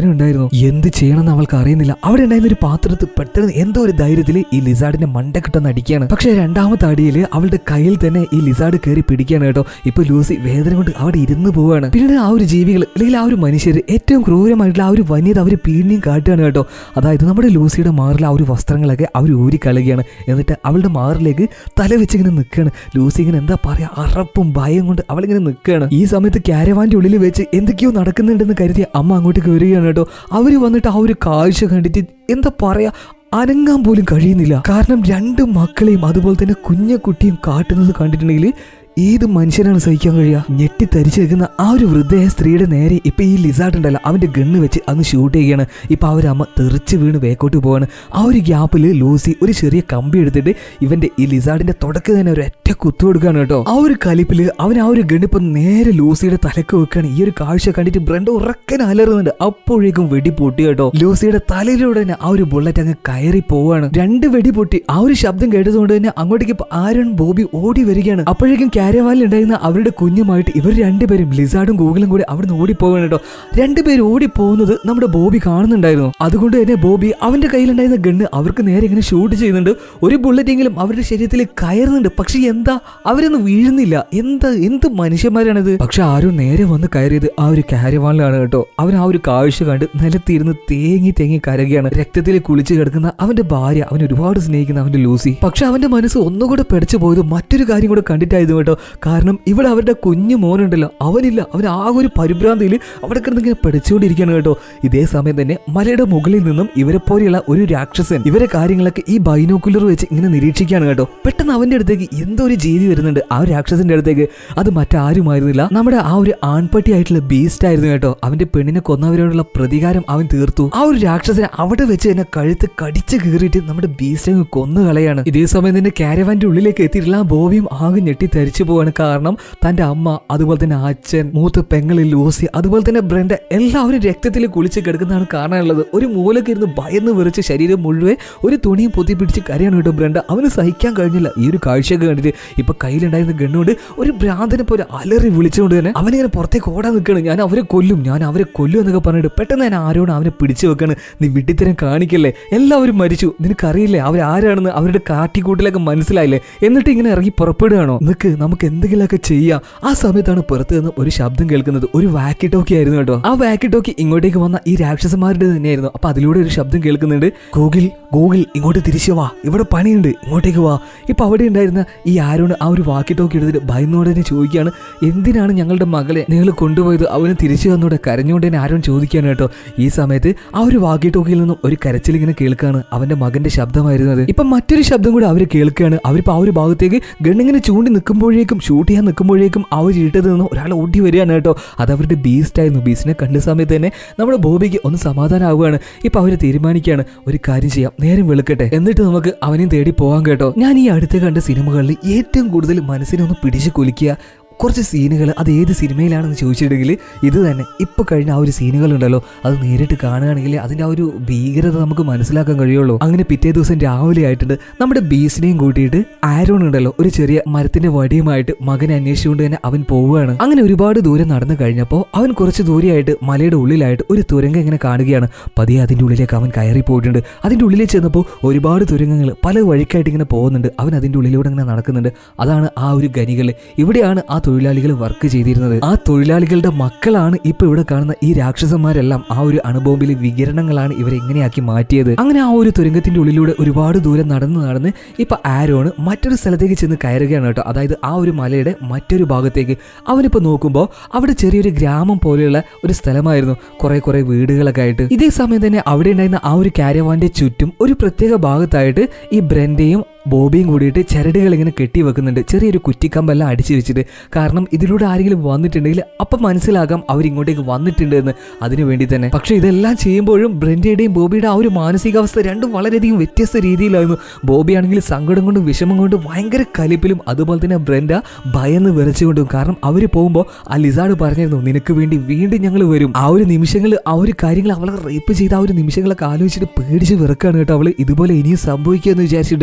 എന്ത് ചെയ്യണമെന്ന് അവൾക്ക് അറിയുന്നില്ല അവിടെ ഉണ്ടായിരുന്ന ഒരു പാത്രത്തിൽ പെട്ടെന്ന് എന്തോ ഒരു ധൈര്യത്തിൽ ഈ ലിസാർഡിന്റെ മണ്ടക്കിട്ടെന്ന് അടിക്കുകയാണ് പക്ഷെ രണ്ടാമത്തെ അടിയിൽ അവളുടെ കയ്യിൽ തന്നെ ഈ ലിസാർഡ് കയറി പിടിക്കുകയാണ് കേട്ടോ ഇപ്പൊ ലൂസി വേദന കൊണ്ട് അവിടെ ഇരുന്ന് പോവാണ് പിന്നീട് ആ ഒരു ജീവികൾ അല്ലെങ്കിൽ ആ ഒരു മനുഷ്യർ ഏറ്റവും ക്രൂരമായിട്ടുള്ള ആ ഒരു വന്യത അവർ പീഡിയും കാട്ടുകയാണ് കേട്ടോ അതായത് നമ്മുടെ ലൂസിയുടെ മാറിലെ ആ ഒരു വസ്ത്രങ്ങളൊക്കെ അവർ ഊരിക്കളയുകയാണ് എന്നിട്ട് അവളുടെ മാറിലേക്ക് തല വെച്ചിങ്ങനെ നിൽക്കുകയാണ് ലൂസി ഇങ്ങനെ എന്താ പറയാ അറപ്പും ഭയം കൊണ്ട് അവളിങ്ങനെ നിൽക്കുകയാണ് ഈ സമയത്ത് ക്യാരവാന്റെ ഉള്ളിൽ വെച്ച് എന്തൊക്കെയോ നടക്കുന്നുണ്ടെന്ന് കരുതി അമ്മ അങ്ങോട്ടേക്ക് വരികയാണ് കേട്ടോ അവര് വന്നിട്ട് ആ ഒരു കാഴ്ച കണ്ടിട്ട് എന്താ പറയാ അനങ്ങാൻ പോലും കഴിയുന്നില്ല കാരണം രണ്ട് മക്കളെയും അതുപോലെ തന്നെ കുഞ്ഞ കുട്ടിയും കാട്ടുന്നത് കണ്ടിട്ടുണ്ടെങ്കിൽ ഏത് മനുഷ്യനാണ് സഹിക്കാൻ കഴിയുക ഞെട്ടി തരിച്ചു നിൽക്കുന്ന ആ ഒരു വൃദ്ധയായ സ്ത്രീയുടെ നേരെ ഇപ്പൊ ഈ ലിസാർഡ് ഉണ്ടല്ലോ അവന്റെ ഗണ്ണ് വെച്ച് അങ്ങ് ഷൂട്ട് ചെയ്യുകയാണ് ഇപ്പൊ അവരമ്മ തെറിച്ച് വീണ് വേക്കോട്ട് പോവാണ് ആ ഒരു ഗ്യാപ്പിൽ ലൂസി ഒരു ചെറിയ കമ്പി എടുത്തിട്ട് ഇവന്റെ ഈ ലിസാർഡിന്റെ തുടക്കം തന്നെ ഒരു ഒറ്റ കുത്തു കൊടുക്കുകയാണ് കേട്ടോ ആ ഒരു കലിപ്പില് അവൻ ആ ഒരു ഗണ്ണ് ഇപ്പൊ നേരെ ലൂസിയുടെ തലക്ക് വെക്കുകയാണ് ഈ ഒരു കാഴ്ച കണ്ടിട്ട് ബ്രണ്ട് ഉറക്കൻ അലറുന്നുണ്ട് അപ്പോഴേക്കും വെടി പൊട്ടി കേട്ടോ ലൂസിയുടെ തലയിലൂടെ തന്നെ ആ ഒരു ബുള്ളറ്റ് അങ്ങ് കയറി പോവാണ് രണ്ട് വെടി പൊട്ടി ആ ഒരു ശബ്ദം കേട്ടതുകൊണ്ട് തന്നെ അങ്ങോട്ടേക്ക് ഇപ്പൊ ആരൺ ബോബി ഓടി വരികയാണ് അപ്പോഴേക്കും ക്യാരവാനിൽ ഉണ്ടായിരുന്ന അവരുടെ കുഞ്ഞുമായിട്ട് ഇവർ രണ്ടുപേരും ലിസാർഡും ഗൂഗിളും കൂടി അവിടുന്ന് ഓടിപ്പോവാണ് കേട്ടോ രണ്ടുപേരും ഓടിപ്പോകുന്നത് നമ്മുടെ ബോബി കാണുന്നുണ്ടായിരുന്നു അതുകൊണ്ട് തന്നെ ബോബി അവന്റെ കയ്യിലുണ്ടായിരുന്ന ഗണ്ണ് അവർക്ക് നേരെ ഇങ്ങനെ ഷൂട്ട് ചെയ്യുന്നുണ്ട് ഒരു ബുള്ളറ്റ് എങ്കിലും അവരുടെ ശരീരത്തിൽ കയറുന്നുണ്ട് പക്ഷെ എന്താ അവരൊന്നും വീഴുന്നില്ല എന്താ എന്ത് മനുഷ്യന്മാരാണിത് പക്ഷെ ആരും നേരെ വന്ന് കയറിയത് ആ ഒരു കാരവാനിലാണ് കേട്ടോ അവൻ ആ ഒരു കാഴ്ച കണ്ട് നിലത്തിരുന്ന് തേങ്ങി തേങ്ങി കരകയാണ് രക്തത്തിൽ കുളിച്ച് കിടക്കുന്ന അവന്റെ ഭാര്യ അവൻ ഒരുപാട് സ്നേഹിക്കുന്ന അവന്റെ ലൂസി പക്ഷെ അവന്റെ മനസ്സ് ഒന്നുകൂടെ പെടച്ചു പോയത് മറ്റൊരു കാര്യം കൂടെ കണ്ടിട്ടായിരുന്നു കേട്ടോ കാരണം ഇവിടെ അവരുടെ കുഞ്ഞു മോനുണ്ടല്ലോ അവനില്ല അവൻ ആകെ ഒരു പരിഭ്രാന്തിയിൽ അവിടെ കിടന്ന് ഇങ്ങനെ പഠിച്ചുകൊണ്ടിരിക്കുകയാണ് കേട്ടോ ഇതേ സമയം തന്നെ മലയുടെ മുകളിൽ നിന്നും ഇവരെ പോലെയുള്ള ഒരു രാക്ഷസൻ ഇവരെ കാര്യങ്ങളൊക്കെ ഈ ബൈനോക്കുലർ വെച്ച് ഇങ്ങനെ നിരീക്ഷിക്കുകയാണ് കേട്ടോ പെട്ടെന്ന് അവന്റെ അടുത്തേക്ക് എന്തോ ഒരു ജീവി വരുന്നുണ്ട് ആ ഒരു രാക്ഷസന്റെ അടുത്തേക്ക് അത് മറ്റാരുമായിരുന്നില്ല നമ്മുടെ ആ ഒരു ആൺപട്ടി ആയിട്ടുള്ള ബീസ്റ്റ് ആയിരുന്നു കേട്ടോ അവന്റെ പെണ്ണിനെ കൊന്നവരോടുള്ള പ്രതികാരം അവൻ തീർത്തു ആ ഒരു രാക്ഷസനെ അവിടെ വെച്ച് തന്നെ കഴുത്ത് കടിച്ചു കീറിയിട്ട് നമ്മുടെ ബീസ്റ്റ് അങ്ങ് കൊന്നു കളയാണ് ഇതേ സമയം തന്നെ കാരവാന്റെ ഉള്ളിലേക്ക് എത്തിയിട്ടുള്ള ആ ബോബിയും ആകെ ഞെട്ടി ധരിച്ചു പോവാണ് കാരണം തന്റെ അമ്മ അതുപോലെ തന്നെ അച്ഛൻ മൂത്ത് പെങ്ങളിൽ ലൂസി അതുപോലെ തന്നെ ബ്രെൻഡ എല്ലാവരും രക്തത്തിൽ കുളിച്ച് കിടക്കുന്നതാണ് കാണാനുള്ളത് ഒരു മൂലക്ക് ഇരുന്ന് ഭയന്ന് വിറച്ച് ശരീരം മുഴുവൻ ഒരു തുണിയും പൊത്തി പിടിച്ച് കരയാണ് കേട്ടോ ബ്രെൻഡ അവന് സഹിക്കാൻ കഴിഞ്ഞില്ല ഈ ഒരു കാഴ്ചയൊക്കെ കണ്ടിട്ട് ഇപ്പൊ കയ്യിലുണ്ടായിരുന്ന ഗണ്ണുകൊണ്ട് ഒരു ഭ്രാന്തനെ പോലെ അലറി വിളിച്ചുകൊണ്ട് തന്നെ അവനിങ്ങനെ പുറത്തേക്ക് ഓടാൻ നിൽക്കുകയാണ് ഞാൻ അവരെ കൊല്ലും ഞാൻ അവരെ കൊല്ലും എന്നൊക്കെ പറഞ്ഞിട്ട് പെട്ടെന്ന് ഞാൻ ആരോടും അവനെ പിടിച്ചു വെക്കാണ് നീ വിട്ടിത്തരം കാണിക്കല്ലേ എല്ലാവരും മരിച്ചു നിനക്കറിയില്ലേ അവർ ആരാണെന്ന് അവരുടെ കാട്ടിക്കൂട്ടിലൊക്കെ മനസ്സിലായില്ലേ എന്നിട്ട് ഇങ്ങനെ ഇറങ്ങി പുറപ്പെടുകയാണോ നിനക്ക് നമുക്ക് എന്തെങ്കിലുമൊക്കെ ചെയ്യാം ആ സമയത്താണ് പുറത്തു നിന്ന് ഒരു ശബ്ദം കേൾക്കുന്നത് ഒരു വാക്കി ടോക്കി ആയിരുന്നു കേട്ടോ ആ വാക്കി ടോക്കി ഇങ്ങോട്ടേക്ക് വന്ന ഈ രാക്ഷസന്മാരുടെ തന്നെയായിരുന്നു അപ്പൊ അതിലൂടെ ഒരു ശബ്ദം കേൾക്കുന്നുണ്ട് ഗൂഗിൾ ഗൂഗിൾ ഇങ്ങോട്ട് തിരിച്ചു വാ ഇവിടെ പണിയുണ്ട് ഇങ്ങോട്ടേക്ക് വാ ഇപ്പൊ അവിടെ ഉണ്ടായിരുന്ന ഈ ആരോണ് ആ ഒരു വാക്കി ടോക്കി എടുത്തിട്ട് ഭയന്നോടെ തന്നെ ചോദിക്കുകയാണ് എന്തിനാണ് ഞങ്ങളുടെ മകളെ നിങ്ങൾ കൊണ്ടുപോയത് അവന് തിരിച്ചു വന്നൂടെ കരഞ്ഞുകൊണ്ട് തന്നെ ആരോൺ ചോദിക്കുകയാണ് കേട്ടോ ഈ സമയത്ത് ആ ഒരു വാക്കി ടോക്കിയിൽ നിന്നും ഒരു കരച്ചിൽ ഇങ്ങനെ കേൾക്കുകയാണ് അവന്റെ മകന്റെ ശബ്ദമായിരുന്നത് ഇപ്പൊ മറ്റൊരു ശബ്ദം കൂടി അവർ കേൾക്കുകയാണ് അവരിപ്പോ ആ ഒരു ഭാഗത്തേക്ക് ഗണ്ണിങ്ങനെ ചൂണ്ടി നിൽക്കുമ്പോഴേക്കും ഷൂട്ട് ചെയ്യാൻ നിൽക്കുമ്പോഴേക്കും ആ ഒരു ഇരുട്ടത് നിന്ന് ഒരാൾ ഓടി വരികയാണ് കേട്ടോ അത് അവരുടെ ബീസ്റ്റ് ആയിരുന്നു ബീസ്റ്റിനെ കണ്ട സമയത്ത് തന്നെ നമ്മുടെ ബോബിക്ക് ഒന്ന് സമാധാനമാവുകയാണ് ഇപ്പൊ അവര് തീരുമാനിക്കുകയാണ് ഒരു കാര്യം ചെയ്യാം നേരം വെളുക്കട്ടെ എന്നിട്ട് നമുക്ക് അവനെയും തേടി പോകാൻ കേട്ടോ ഞാൻ ഈ അടുത്ത് കണ്ട സിനിമകളിൽ ഏറ്റവും കൂടുതൽ മനസ്സിനെ ഒന്ന് പിടിച്ചു കുലിക്കുക കുറച്ച് സീനുകൾ അത് ഏത് സിനിമയിലാണെന്ന് ചോദിച്ചിട്ടുണ്ടെങ്കിൽ ഇത് തന്നെ ഇപ്പോൾ കഴിഞ്ഞ ആ ഒരു സീനുകളുണ്ടല്ലോ അത് നേരിട്ട് കാണുകയാണെങ്കിൽ അതിൻ്റെ ആ ഒരു ഭീകരത നമുക്ക് മനസ്സിലാക്കാൻ കഴിയുള്ളൂ അങ്ങനെ പിറ്റേ ദിവസം രാവിലെ ആയിട്ടുണ്ട് നമ്മുടെ ബീസിനെയും കൂട്ടിയിട്ട് ആരോൺ ഉണ്ടല്ലോ ഒരു ചെറിയ മരത്തിന്റെ വടിയുമായിട്ട് മകനെ അന്വേഷിച്ചുകൊണ്ട് തന്നെ അവൻ പോവുകയാണ് അങ്ങനെ ഒരുപാട് ദൂരം നടന്നു കഴിഞ്ഞപ്പോൾ അവൻ കുറച്ച് ദൂരെയായിട്ട് മലയുടെ ഉള്ളിലായിട്ട് ഒരു തുരങ്കം ഇങ്ങനെ കാണുകയാണ് പതിയെ അതിൻ്റെ ഉള്ളിലേക്ക് അവൻ കയറി പോയിട്ടുണ്ട് അതിൻ്റെ ഉള്ളിലേക്ക് ചെന്നപ്പോൾ ഒരുപാട് തുരങ്കങ്ങൾ പല വഴിക്കായിട്ട് ഇങ്ങനെ പോകുന്നുണ്ട് അവൻ അതിൻ്റെ ഉള്ളിലൂടെ ഇങ്ങനെ നടക്കുന്നുണ്ട് അതാണ് ആ ഒരു ഗനികൾ ഇവിടെയാണ് ആ തൊഴിലാളികൾ വർക്ക് ചെയ്തിരുന്നത് ആ തൊഴിലാളികളുടെ മക്കളാണ് ഇപ്പൊ ഇവിടെ കാണുന്ന ഈ രാക്ഷസന്മാരെല്ലാം ആ ഒരു അണുബോംബിലെ വികിരണങ്ങളാണ് ഇവരെ എങ്ങനെയാക്കി മാറ്റിയത് അങ്ങനെ ആ ഒരു തുരങ്കത്തിന്റെ ഉള്ളിലൂടെ ഒരുപാട് ദൂരം നടന്ന് നടന്ന് ഇപ്പൊ ആരോണ് മറ്റൊരു സ്ഥലത്തേക്ക് ചെന്ന് കയറുകയാണ് കേട്ടോ അതായത് ആ ഒരു മലയുടെ മറ്റൊരു ഭാഗത്തേക്ക് അവനിപ്പോ നോക്കുമ്പോൾ അവിടെ ചെറിയൊരു ഗ്രാമം പോലെയുള്ള ഒരു സ്ഥലമായിരുന്നു കുറെ കുറെ വീടുകളൊക്കെ ആയിട്ട് ഇതേ സമയം തന്നെ അവിടെ ഉണ്ടായിരുന്ന ആ ഒരു കാരവാന്റെ ചുറ്റും ഒരു പ്രത്യേക ഭാഗത്തായിട്ട് ഈ ബ്രെൻഡയും ബോബിയും കൂടിയിട്ട് ചരടുകൾ ഇങ്ങനെ കെട്ടി വെക്കുന്നുണ്ട് ചെറിയൊരു കുറ്റിക്കമ്പെല്ലാം അടിച്ചു വെച്ചിട്ട് കാരണം ഇതിലൂടെ ആരെങ്കിലും വന്നിട്ടുണ്ടെങ്കിൽ അപ്പം മനസ്സിലാകാം അവരിങ്ങോട്ടേക്ക് വന്നിട്ടുണ്ട് എന്ന് അതിനു വേണ്ടി തന്നെ പക്ഷെ ഇതെല്ലാം ചെയ്യുമ്പോഴും ബ്രെൻഡയുടെയും ബോബിയുടെ ആ ഒരു മാനസികാവസ്ഥ രണ്ടും വളരെയധികം വ്യത്യസ്ത രീതിയിലായിരുന്നു ബോബി ആണെങ്കിൽ സങ്കടം കൊണ്ടും വിഷമം കൊണ്ടും ഭയങ്കര കലിപ്പിലും അതുപോലെ തന്നെ ബ്രെൻഡ ഭയന്ന് വിറച്ചുകൊണ്ടും കാരണം അവർ പോകുമ്പോൾ ആ ലിസാഡ് പറഞ്ഞിരുന്നു നിനക്ക് വേണ്ടി വീണ്ടും ഞങ്ങൾ വരും ആ ഒരു നിമിഷങ്ങൾ ആ ഒരു കാര്യങ്ങൾ അവളെ റേപ്പ് ചെയ്ത ആ ഒരു നിമിഷങ്ങളൊക്കെ ആലോചിച്ചിട്ട് പേടിച്ച് വിറക്കാണ് കേട്ടോ അവള് ഇതുപോലെ ഇനിയും സംഭവിക്കുമെന്ന് വിചാരിച്ചിട്ട് അവളുടെ ആ ഒരു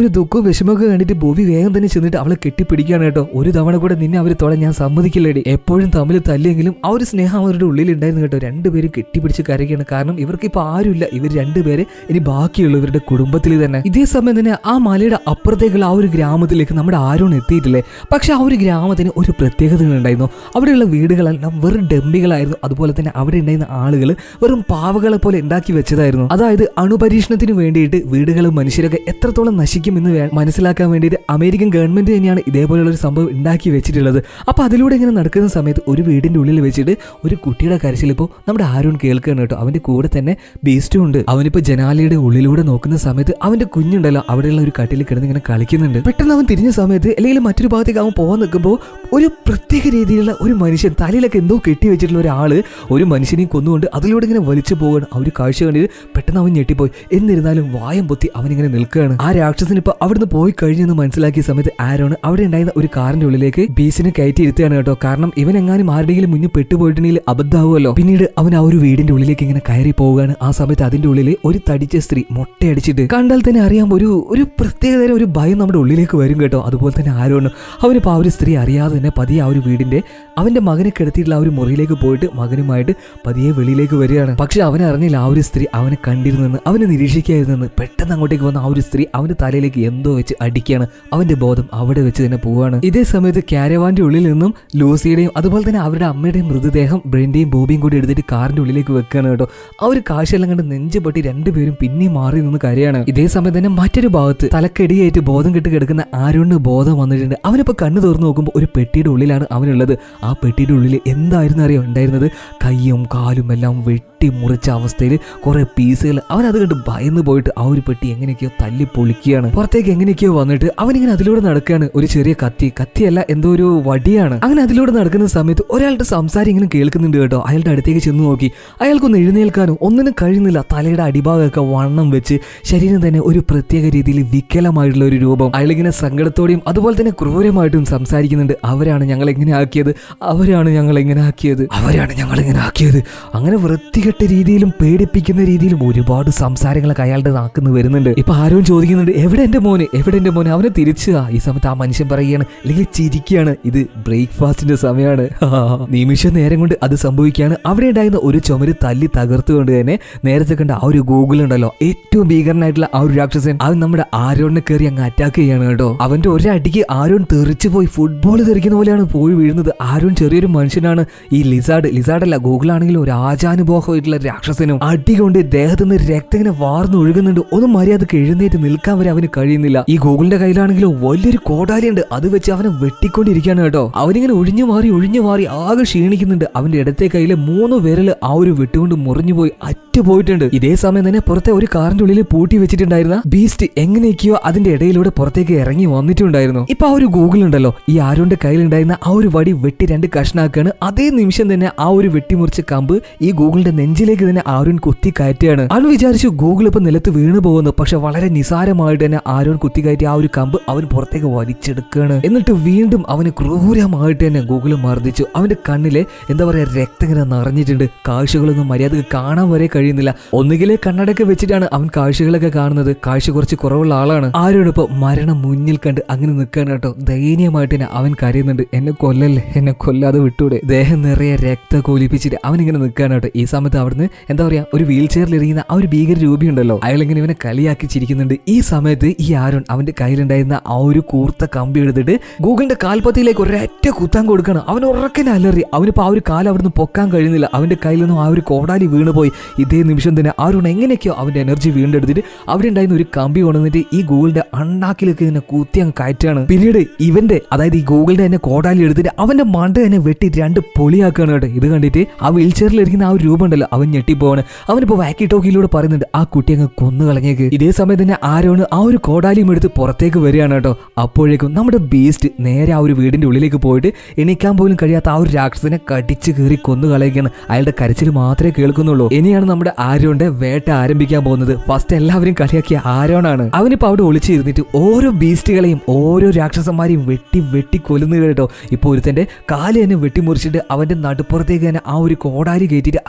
ഒരു ദുഃഖവും വിഷമമൊക്കെ കണ്ടിട്ട് ബോബി വേഗം തന്നെ ചെന്നിട്ട് അവളെ കെട്ടിപ്പിടിക്കുകയാണ് കേട്ടോ ഒരു തവണ കൂടെ നിന്നെ അവർ തൊടാൻ ഞാൻ സമ്മതിക്കില്ലേടി എപ്പോഴും തമ്മിൽ തല്ലെങ്കിലും ആ ഒരു സ്നേഹം അവരുടെ ഉള്ളിൽ ഉണ്ടായിരുന്നു കേട്ടോ രണ്ടുപേരും കെട്ടിപ്പിടിച്ച് കരയുകയാണ് കാരണം ഇവർക്ക് ഇപ്പൊ ആരുമില്ല ഇവർ രണ്ടുപേരെ ഇനി ബാക്കിയുള്ള ഇവരുടെ കുടുംബത്തിൽ തന്നെ ഇതേ സമയം തന്നെ ആ മലയുടെ അപ്പുറത്തേക്കുള്ള ആ ഒരു ഗ്രാമത്തിലേക്ക് നമ്മുടെ ആരോൺ എത്തിയിട്ടില്ലേ പക്ഷെ ആ ഒരു ഗ്രാമത്തിന് ഒരു പ്രത്യേകത ഉണ്ടായിരുന്നു അവിടെയുള്ള വീടുകളെല്ലാം വെറും ഡംബികളായിരുന്നു അതുപോലെ തന്നെ അവിടെ ഉണ്ടായിരുന്ന ആളുകൾ വെറും പാവകളെ പോലെ ഉണ്ടാക്കി വെച്ചതായിരുന്നു അതായത് അണുപരീക്ഷണത്തിന് വേണ്ടിയിട്ട് വീടുകളും മനുഷ്യരൊക്കെ എത്രത്തോളം നശിക്കുമെന്ന് വേ- മനസ്സിലാക്കാൻ വേണ്ടിയിട്ട് അമേരിക്കൻ ഗവൺമെന്റ് തന്നെയാണ് ഇതേപോലെയുള്ള ഒരു സംഭവം ഉണ്ടാക്കി വെച്ചിട്ടുള്ളത് അപ്പൊ അതിലൂടെ ഇങ്ങനെ നടക്കുന്ന സമയത്ത് ഒരു വീടിന്റെ ഉള്ളിൽ വെച്ചിട്ട് ഒരു കുട്ടിയുടെ കരച്ചിൽ ഇപ്പോൾ നമ്മുടെ ആരോൺ കേൾക്കുകയാണ് കേട്ടോ അവന്റെ കൂടെ തന്നെ ബീസ്റ്റും ഉണ്ട് അവനിപ്പോ ജനാലയുടെ ഉള്ളിലൂടെ നോക്കുന്ന സമയത്ത് അവന്റെ കുഞ്ഞുണ്ടല്ലോ അവിടെയുള്ള ഒരു കട്ടിൽ കിടന്ന് ഇങ്ങനെ കളിക്കുന്നുണ്ട് പെട്ടെന്ന് അവൻ തിരിഞ്ഞ സമയത്ത് അല്ലെങ്കിൽ മറ്റൊരു ഭാഗത്തേക്ക് അവൻ പോകാൻ നിൽക്കുമ്പോൾ ഒരു പ്രത്യേക രീതിയിലുള്ള ഒരു മനുഷ്യൻ തലയിലൊക്കെ എന്തോ കെട്ടി വെച്ചിട്ടുള്ള ഒരാള് ഒരു മനുഷ്യനെ കൊന്നുകൊണ്ട് അതിലൂടെ ഇങ്ങനെ വലിച്ചു പോവുകയാണ് ആ ഒരു കാഴ്ച കണ്ടിട്ട് പെട്ടെന്ന് അവൻ ഞെട്ടിപ്പോയി എന്നിരുന്നാലും വായം പൊത്തി അവൻ ഇങ്ങനെ നിൽക്കുകയാണ് ആ രാക്ഷസൻ ഇപ്പൊ അവിടുന്ന് പോയി കഴിഞ്ഞെന്ന് മനസ്സിലാക്കിയ സമയത്ത് ആരോണ് അവിടെ ഉണ്ടായിരുന്ന ഒരു കാറിന്റെ ഉള്ളിലേക്ക് ബീസിനെ കയറ്റി ഇരുത്തുകയാണ് കേട്ടോ കാരണം ഇവൻ എങ്ങാനും ആരുടെയെങ്കിലും മുന്നിൽ പെട്ടുപോയിട്ടുണ്ടെങ്കിൽ അബദ്ധമാവുമല്ലോ പിന്നീട് അവൻ ആ ഒരു വീടിന്റെ ഉള്ളിലേക്ക് ഇങ്ങനെ കയറി പോവുകയാണ് ആ സമയത്ത് അതിന്റെ ഉള്ളിൽ ഒരു തടിച്ച സ്ത്രീ മൊട്ടയടിച്ചിട്ട് കണ്ടാൽ തന്നെ അറിയാം ഒരു ഒരു പ്രത്യേകതരം ഒരു ഭയം നമ്മുടെ ഉള്ളിലേക്ക് വരും കേട്ടോ അതുപോലെ തന്നെ ആരോണ് അവനിപ്പോൾ ആ ഒരു സ്ത്രീ അറിയാതെ തന്നെ പതിയെ ആ ഒരു വീടിന്റെ അവന്റെ മകനെ കിടത്തിയിട്ടുള്ള ആ ഒരു മുറിയിലേക്ക് പോയിട്ട് മകനുമായിട്ട് പതിയെ വെളിയിലേക്ക് വരികയാണ് പക്ഷെ അവൻ അറിഞ്ഞില്ല ആ ഒരു സ്ത്രീ അവനെ കണ്ടിരുന്നെന്ന് അവനെ നിരീക്ഷിക്കായിരുന്നെന്ന് പെട്ടെന്ന് അങ്ങോട്ടേക്ക് വന്ന ആ ഒരു സ്ത്രീ അവന്റെ തലയിലേക്ക് എന്തോ വെച്ച് അടിക്കുകയാണ് അവന്റെ ബോധം അവിടെ വെച്ച് തന്നെ പോവാണ് ഇതേ സമയത്ത് ക്യാരവാന്റെ ഉള്ളിൽ നിന്നും ലൂസിയുടെയും അതുപോലെ തന്നെ അവരുടെ അമ്മയുടെയും മൃതദേഹം ബ്രെൻഡിയും ബോബിയും കൂടി എടുത്തിട്ട് കാറിന്റെ ഉള്ളിലേക്ക് വെക്കുകയാണ് കേട്ടോ ആ ഒരു കാഴ്ചയെല്ലാം കണ്ട് നെഞ്ച് പൊട്ടി രണ്ടുപേരും പിന്നെയും മാറി നിന്ന് കരയാണ് ഇതേ സമയം തന്നെ മറ്റൊരു ഭാഗത്ത് തലക്കടിയായിട്ട് ബോധം കെട്ട് കിടക്കുന്ന ആരോണിന് ബോധം വന്നിട്ടുണ്ട് അവനിപ്പോ കണ്ണു തുറന്നു നോക്കുമ്പോൾ ഒരു പെട്ടിയുടെ ഉള്ളിലാണ് അവനുള്ളത് ആ പെട്ടിയുടെ ഉള്ളിൽ എന്തായിരുന്നു അറിയോ ഉണ്ടായിരുന്നത് കയ്യും കാലും എല്ലാം വെട്ടി മുറിച്ച അവസ്ഥയിൽ കുറെ പീസുകൾ അവൻ അത് കണ്ട് ഭയന്ന് പോയിട്ട് ആ ഒരു പെട്ടി എങ്ങനെയൊക്കെയോ തല്ലി പൊളിക്കുകയാണ് പുറത്തേക്ക് എങ്ങനെയൊക്കെയോ വന്നിട്ട് അവനിങ്ങനെ അതിലൂടെ നടക്കുകയാണ് ഒരു ചെറിയ കത്തി കത്തിയല്ല എന്തോ ഒരു വടിയാണ് അങ്ങനെ അതിലൂടെ നടക്കുന്ന സമയത്ത് ഒരാളുടെ സംസാരം ഇങ്ങനെ കേൾക്കുന്നുണ്ട് കേട്ടോ അയാളുടെ അടുത്തേക്ക് ചെന്ന് നോക്കി അയാൾക്കൊന്ന് എഴുന്നേൽക്കാനോ ഒന്നിനും കഴിയുന്നില്ല തലയുടെ അടിഭാഗമൊക്കെ വണ്ണം വെച്ച് ശരീരം തന്നെ ഒരു പ്രത്യേക രീതിയിൽ വികലമായിട്ടുള്ള ഒരു രൂപം അയാളിങ്ങനെ സങ്കടത്തോടെയും അതുപോലെ തന്നെ ക്രൂരമായിട്ടും സംസാരിക്കുന്നുണ്ട് അവരാണ് ഞങ്ങൾ എങ്ങനെ ആക്കിയത് അവരാണ് ഞങ്ങൾ എങ്ങനെ ആക്കിയത് അവരാണ് ഞങ്ങൾ എങ്ങനെ ആക്കിയത് അങ്ങനെ വൃത്തികെട്ട രീതിയിലും പേടിപ്പിക്കുന്ന രീതിയിലും ഒരുപാട് സംസാരങ്ങളൊക്കെ അയാളുടെ നാക്കുന്ന് വരുന്നുണ്ട് ഇപ്പൊ ആരും ചോദിക്കുന്നുണ്ട് എവിടെ എന്റെ മോന് എവിടെ എന്റെ മോന് അവനെ തിരിച്ചു ആ ഈ സമയത്ത് ആ മനുഷ്യൻ പറയുകയാണ് അല്ലെങ്കിൽ ചിരിക്കുകയാണ് ഇത് ബ്രേക്ക്ഫാസ്റ്റിന്റെ സമയമാണ് നിമിഷ നേരം കൊണ്ട് അത് സംഭവിക്കുകയാണ് അവിടെ ഉണ്ടായിരുന്ന ഒരു ചുമര് തല്ലി തകർത്തുകൊണ്ട് തന്നെ നേരത്തെ കണ്ട ആ ഒരു ഗൂഗിൾ ഉണ്ടല്ലോ ഏറ്റവും ഭീകരനായിട്ടുള്ള ആ ഒരു രാക്ഷസൻ അവൻ നമ്മുടെ ആരോണിനെ കയറി അങ്ങ് അറ്റാക്ക് ചെയ്യാണ് കേട്ടോ അവന്റെ ഒരടിക്ക് ആരോൺ തെറിച്ചു പോയി ഫുട്ബോൾ തെറിക്കുന്ന പോലെയാണ് പോയി വീഴുന്നത് ആരോൺ ചെറിയൊരു മനുഷ്യനാണ് ഈ ലിസാർഡ് ലിസാർഡ് അല്ല ഗൂഗിൾ ആണെങ്കിൽ ഒരു ആചാനുഭോഹമായിട്ടുള്ള രാക്ഷസനും അടി കൊണ്ട് ദേഹത്ത് നിന്ന് രക്തം ഇങ്ങനെ വാർന്നു ഒഴുകുന്നുണ്ട് ഒന്നും മര്യാദക്ക് എഴുന്നേറ്റ് നിൽക്കാൻ വരെ അവന് കഴിയുന്നില്ല ഈ ഗൂഗിളിന്റെ കയ്യിലാണെങ്കിലും വലിയൊരു കോടാലിയുണ്ട് അത് വെച്ച് അവനെ വെട്ടിക്കൊണ്ടിരിക്കുകയാണ് കേട്ടോ അവനിങ്ങനെ ഒഴിഞ്ഞു മാറി ഒഴിഞ്ഞു മാറി ആകെ ക്ഷീണിക്കുന്നുണ്ട് അവന്റെ ഇടത്തെ കയ്യിലെ മൂന്ന് വിരല് ആ ഒരു വെട്ടുകൊണ്ട് മുറിഞ്ഞു പോയി അറ്റു പോയിട്ടുണ്ട് ഇതേ സമയം തന്നെ പുറത്തെ ഒരു കാറിന്റെ ഉള്ളിൽ പൂട്ടി വെച്ചിട്ടുണ്ടായിരുന്ന ബീസ്റ്റ് എങ്ങനെയൊക്കെയോ അതിന്റെ ഇടയിലൂടെ പുറത്തേക്ക് ഇറങ്ങി വന്നിട്ടുണ്ടായിരുന്നു ഇപ്പൊ ആ ഒരു ഗൂഗിൾ ഉണ്ടല്ലോ ഈ ആരോന്റെ കയ്യിലുണ്ടായിരുന്ന ആ ഒരു വടി വെട്ടി രണ്ട് കഷ്ണാക്കാണ് അതേ നിമിഷം തന്നെ ആ ഒരു വെട്ടിമുറിച്ച കമ്പ് ഈ ഗൂഗിളിന്റെ നെഞ്ചിലേക്ക് തന്നെ ആരോൻ കുത്തി കയറ്റുകയാണ് അവൻ വിചാരിച്ചു ഗൂഗിൾ ഇപ്പൊ നിലത്ത് വീണു പോകുന്നു പക്ഷെ വളരെ നിസാരമായിട്ട് തന്നെ ആരോൻ കുത്തി കയറ്റി ആ ഒരു കമ്പ് അവൻ പുറത്തേക്ക് വലിച്ചെടുക്കുകയാണ് എന്നിട്ട് വീണ്ടും അവന് ക്രൂരമായിട്ട് തന്നെ ഗൂഗിൾ മർദ്ദിച്ചു അവന്റെ കണ്ണിലെ എന്താ പറയാ രക്തം ഇങ്ങനെ നിറഞ്ഞിട്ടുണ്ട് കാഴ്ചകളൊന്നും മര്യാദക്ക് കാണാൻ വരെ കഴിയുന്നില്ല ഒന്നുകിലെ കണ്ണടയൊക്കെ വെച്ചിട്ടാണ് അവൻ കാഴ്ചകളൊക്കെ കാണുന്നത് കാഴ്ച കുറച്ച് കുറവുള്ള ആളാണ് ആരോട് ഇപ്പൊ മരണം മുന്നിൽ കണ്ട് അങ്ങനെ നിൽക്കാൻ കേട്ടോ ദയനീയമായിട്ട് തന്നെ അവൻ കരയുന്നുണ്ട് എന്നെ കൊല്ലല്ലേ എന്നെ കൊല്ലാതെ വിട്ടൂടെ ദേഹം നിറയെ രക്തം കൊലിപ്പിച്ചിട്ട് അവൻ ഇങ്ങനെ നിൽക്കാൻ കേട്ടോ ഈ സമയത്ത് അവിടുന്ന് എന്താ പറയാ ഒരു വീൽ ചെയറിൽ ഇരിക്കുന്ന ആ ഒരു ഭീകര രൂപയുണ്ടല്ലോ അയാൾ ഇങ്ങനെ ഇവനെ കളിയാക്കി ചിരിക്കുന്നുണ്ട് ഈ സമയത്ത് ഈ ആരോൺ അവന്റെ കയ്യിലുണ്ടായിരുന്ന ആ ഒരു കൂർത്ത കമ്പി എടുത്തിട്ട് ഗൂഗിളിന്റെ കാൽപ്പത്തിയിലേക്ക് ഒരൊറ്റ കുത്താൻ കൊടുക്കണം അവൻ ഉറക്കനെ അലറി അവനിപ്പോ ആ ഒരു കാലം അവിടുന്ന് പൊക്കാൻ കഴിയുന്നില്ല അവന്റെ കയ്യിൽ നിന്നും ആ ഒരു കോടാലി വീണ് പോയി ഇതേ നിമിഷം തന്നെ ആരോൺ എങ്ങനെയൊക്കെയോ അവന്റെ എനർജി വീണ്ടെടുത്തിട്ട് അവിടെ ഉണ്ടായിരുന്ന ഒരു കമ്പി കൊണ്ടുവന്നിട്ട് ഈ ഗൂഗിളിന്റെ അണ്ണാക്കിലേക്ക് തന്നെ കുത്തി അങ്ങ് കയറ്റാണ് പിന്നീട് ഇവന്റെ അതായത് ഈ ഗൂഗിളിന്റെ തന്നെ കോടാലി എടുത്തിട്ട് അവന്റെ മണ്ട തന്നെ വെട്ടി രണ്ട് പൊളിയാക്കുകയാണ് കേട്ടോ ഇത് കണ്ടിട്ട് ആ വീൽ ചെയറിൽ ഇരിക്കുന്ന ആ ഒരു രൂപം ഉണ്ടല്ലോ അവൻ ഞെട്ടിപ്പോവാണ് അവനിപ്പോ വാക്കി ടോക്കിയിലൂടെ പറയുന്നുണ്ട് ആ കുട്ടി അങ്ങ് കൊന്നു കളഞ്ഞേക്ക് ഇതേ സമയത്ത് തന്നെ ആരോണ് ആ ഒരു കോടാലിയും എടുത്ത് പുറത്തേക്ക് വരികയാണ് കേട്ടോ അപ്പോഴേക്കും നമ്മുടെ ബീസ്റ്റ് നേരെ ആ ഒരു വീടിന്റെ ഉള്ളിലേക്ക് പോയിട്ട് എണീക്കാൻ പോലും കഴിയാത്ത ആ ഒരു രാക്ഷസനെ കടിച്ച് കീറി കൊന്നു കളയുകയാണ് അയാളുടെ കരച്ചിൽ മാത്രമേ കേൾക്കുന്നുള്ളൂ ഇനിയാണ് നമ്മുടെ ആരോന്റെ വേട്ട ആരംഭിക്കാൻ പോകുന്നത് ഫസ്റ്റ് എല്ലാവരും കളിയാക്കിയ ആരോണാണ് അവനിപ്പോ അവിടെ ഒളിച്ചിരുന്നിട്ട് ഓരോ ബീസ്റ്റുകളെയും ഓരോ രാക്ഷസന്മാരെയും വെട്ടി വെട്ടി കൊല്ലുന്നു കേട്ടോ ഇപ്പൊ ഒരുത്തന്റെ കാല് തന്നെ വെട്ടിമുറിച്ചിട്ട് അവന്റെ നടുപ്പുറത്തേക്ക് തന്നെ ആ ഒരു കോടാലി കയറ്റിയിട്ട് അത് അവിടെ ഇട്ട്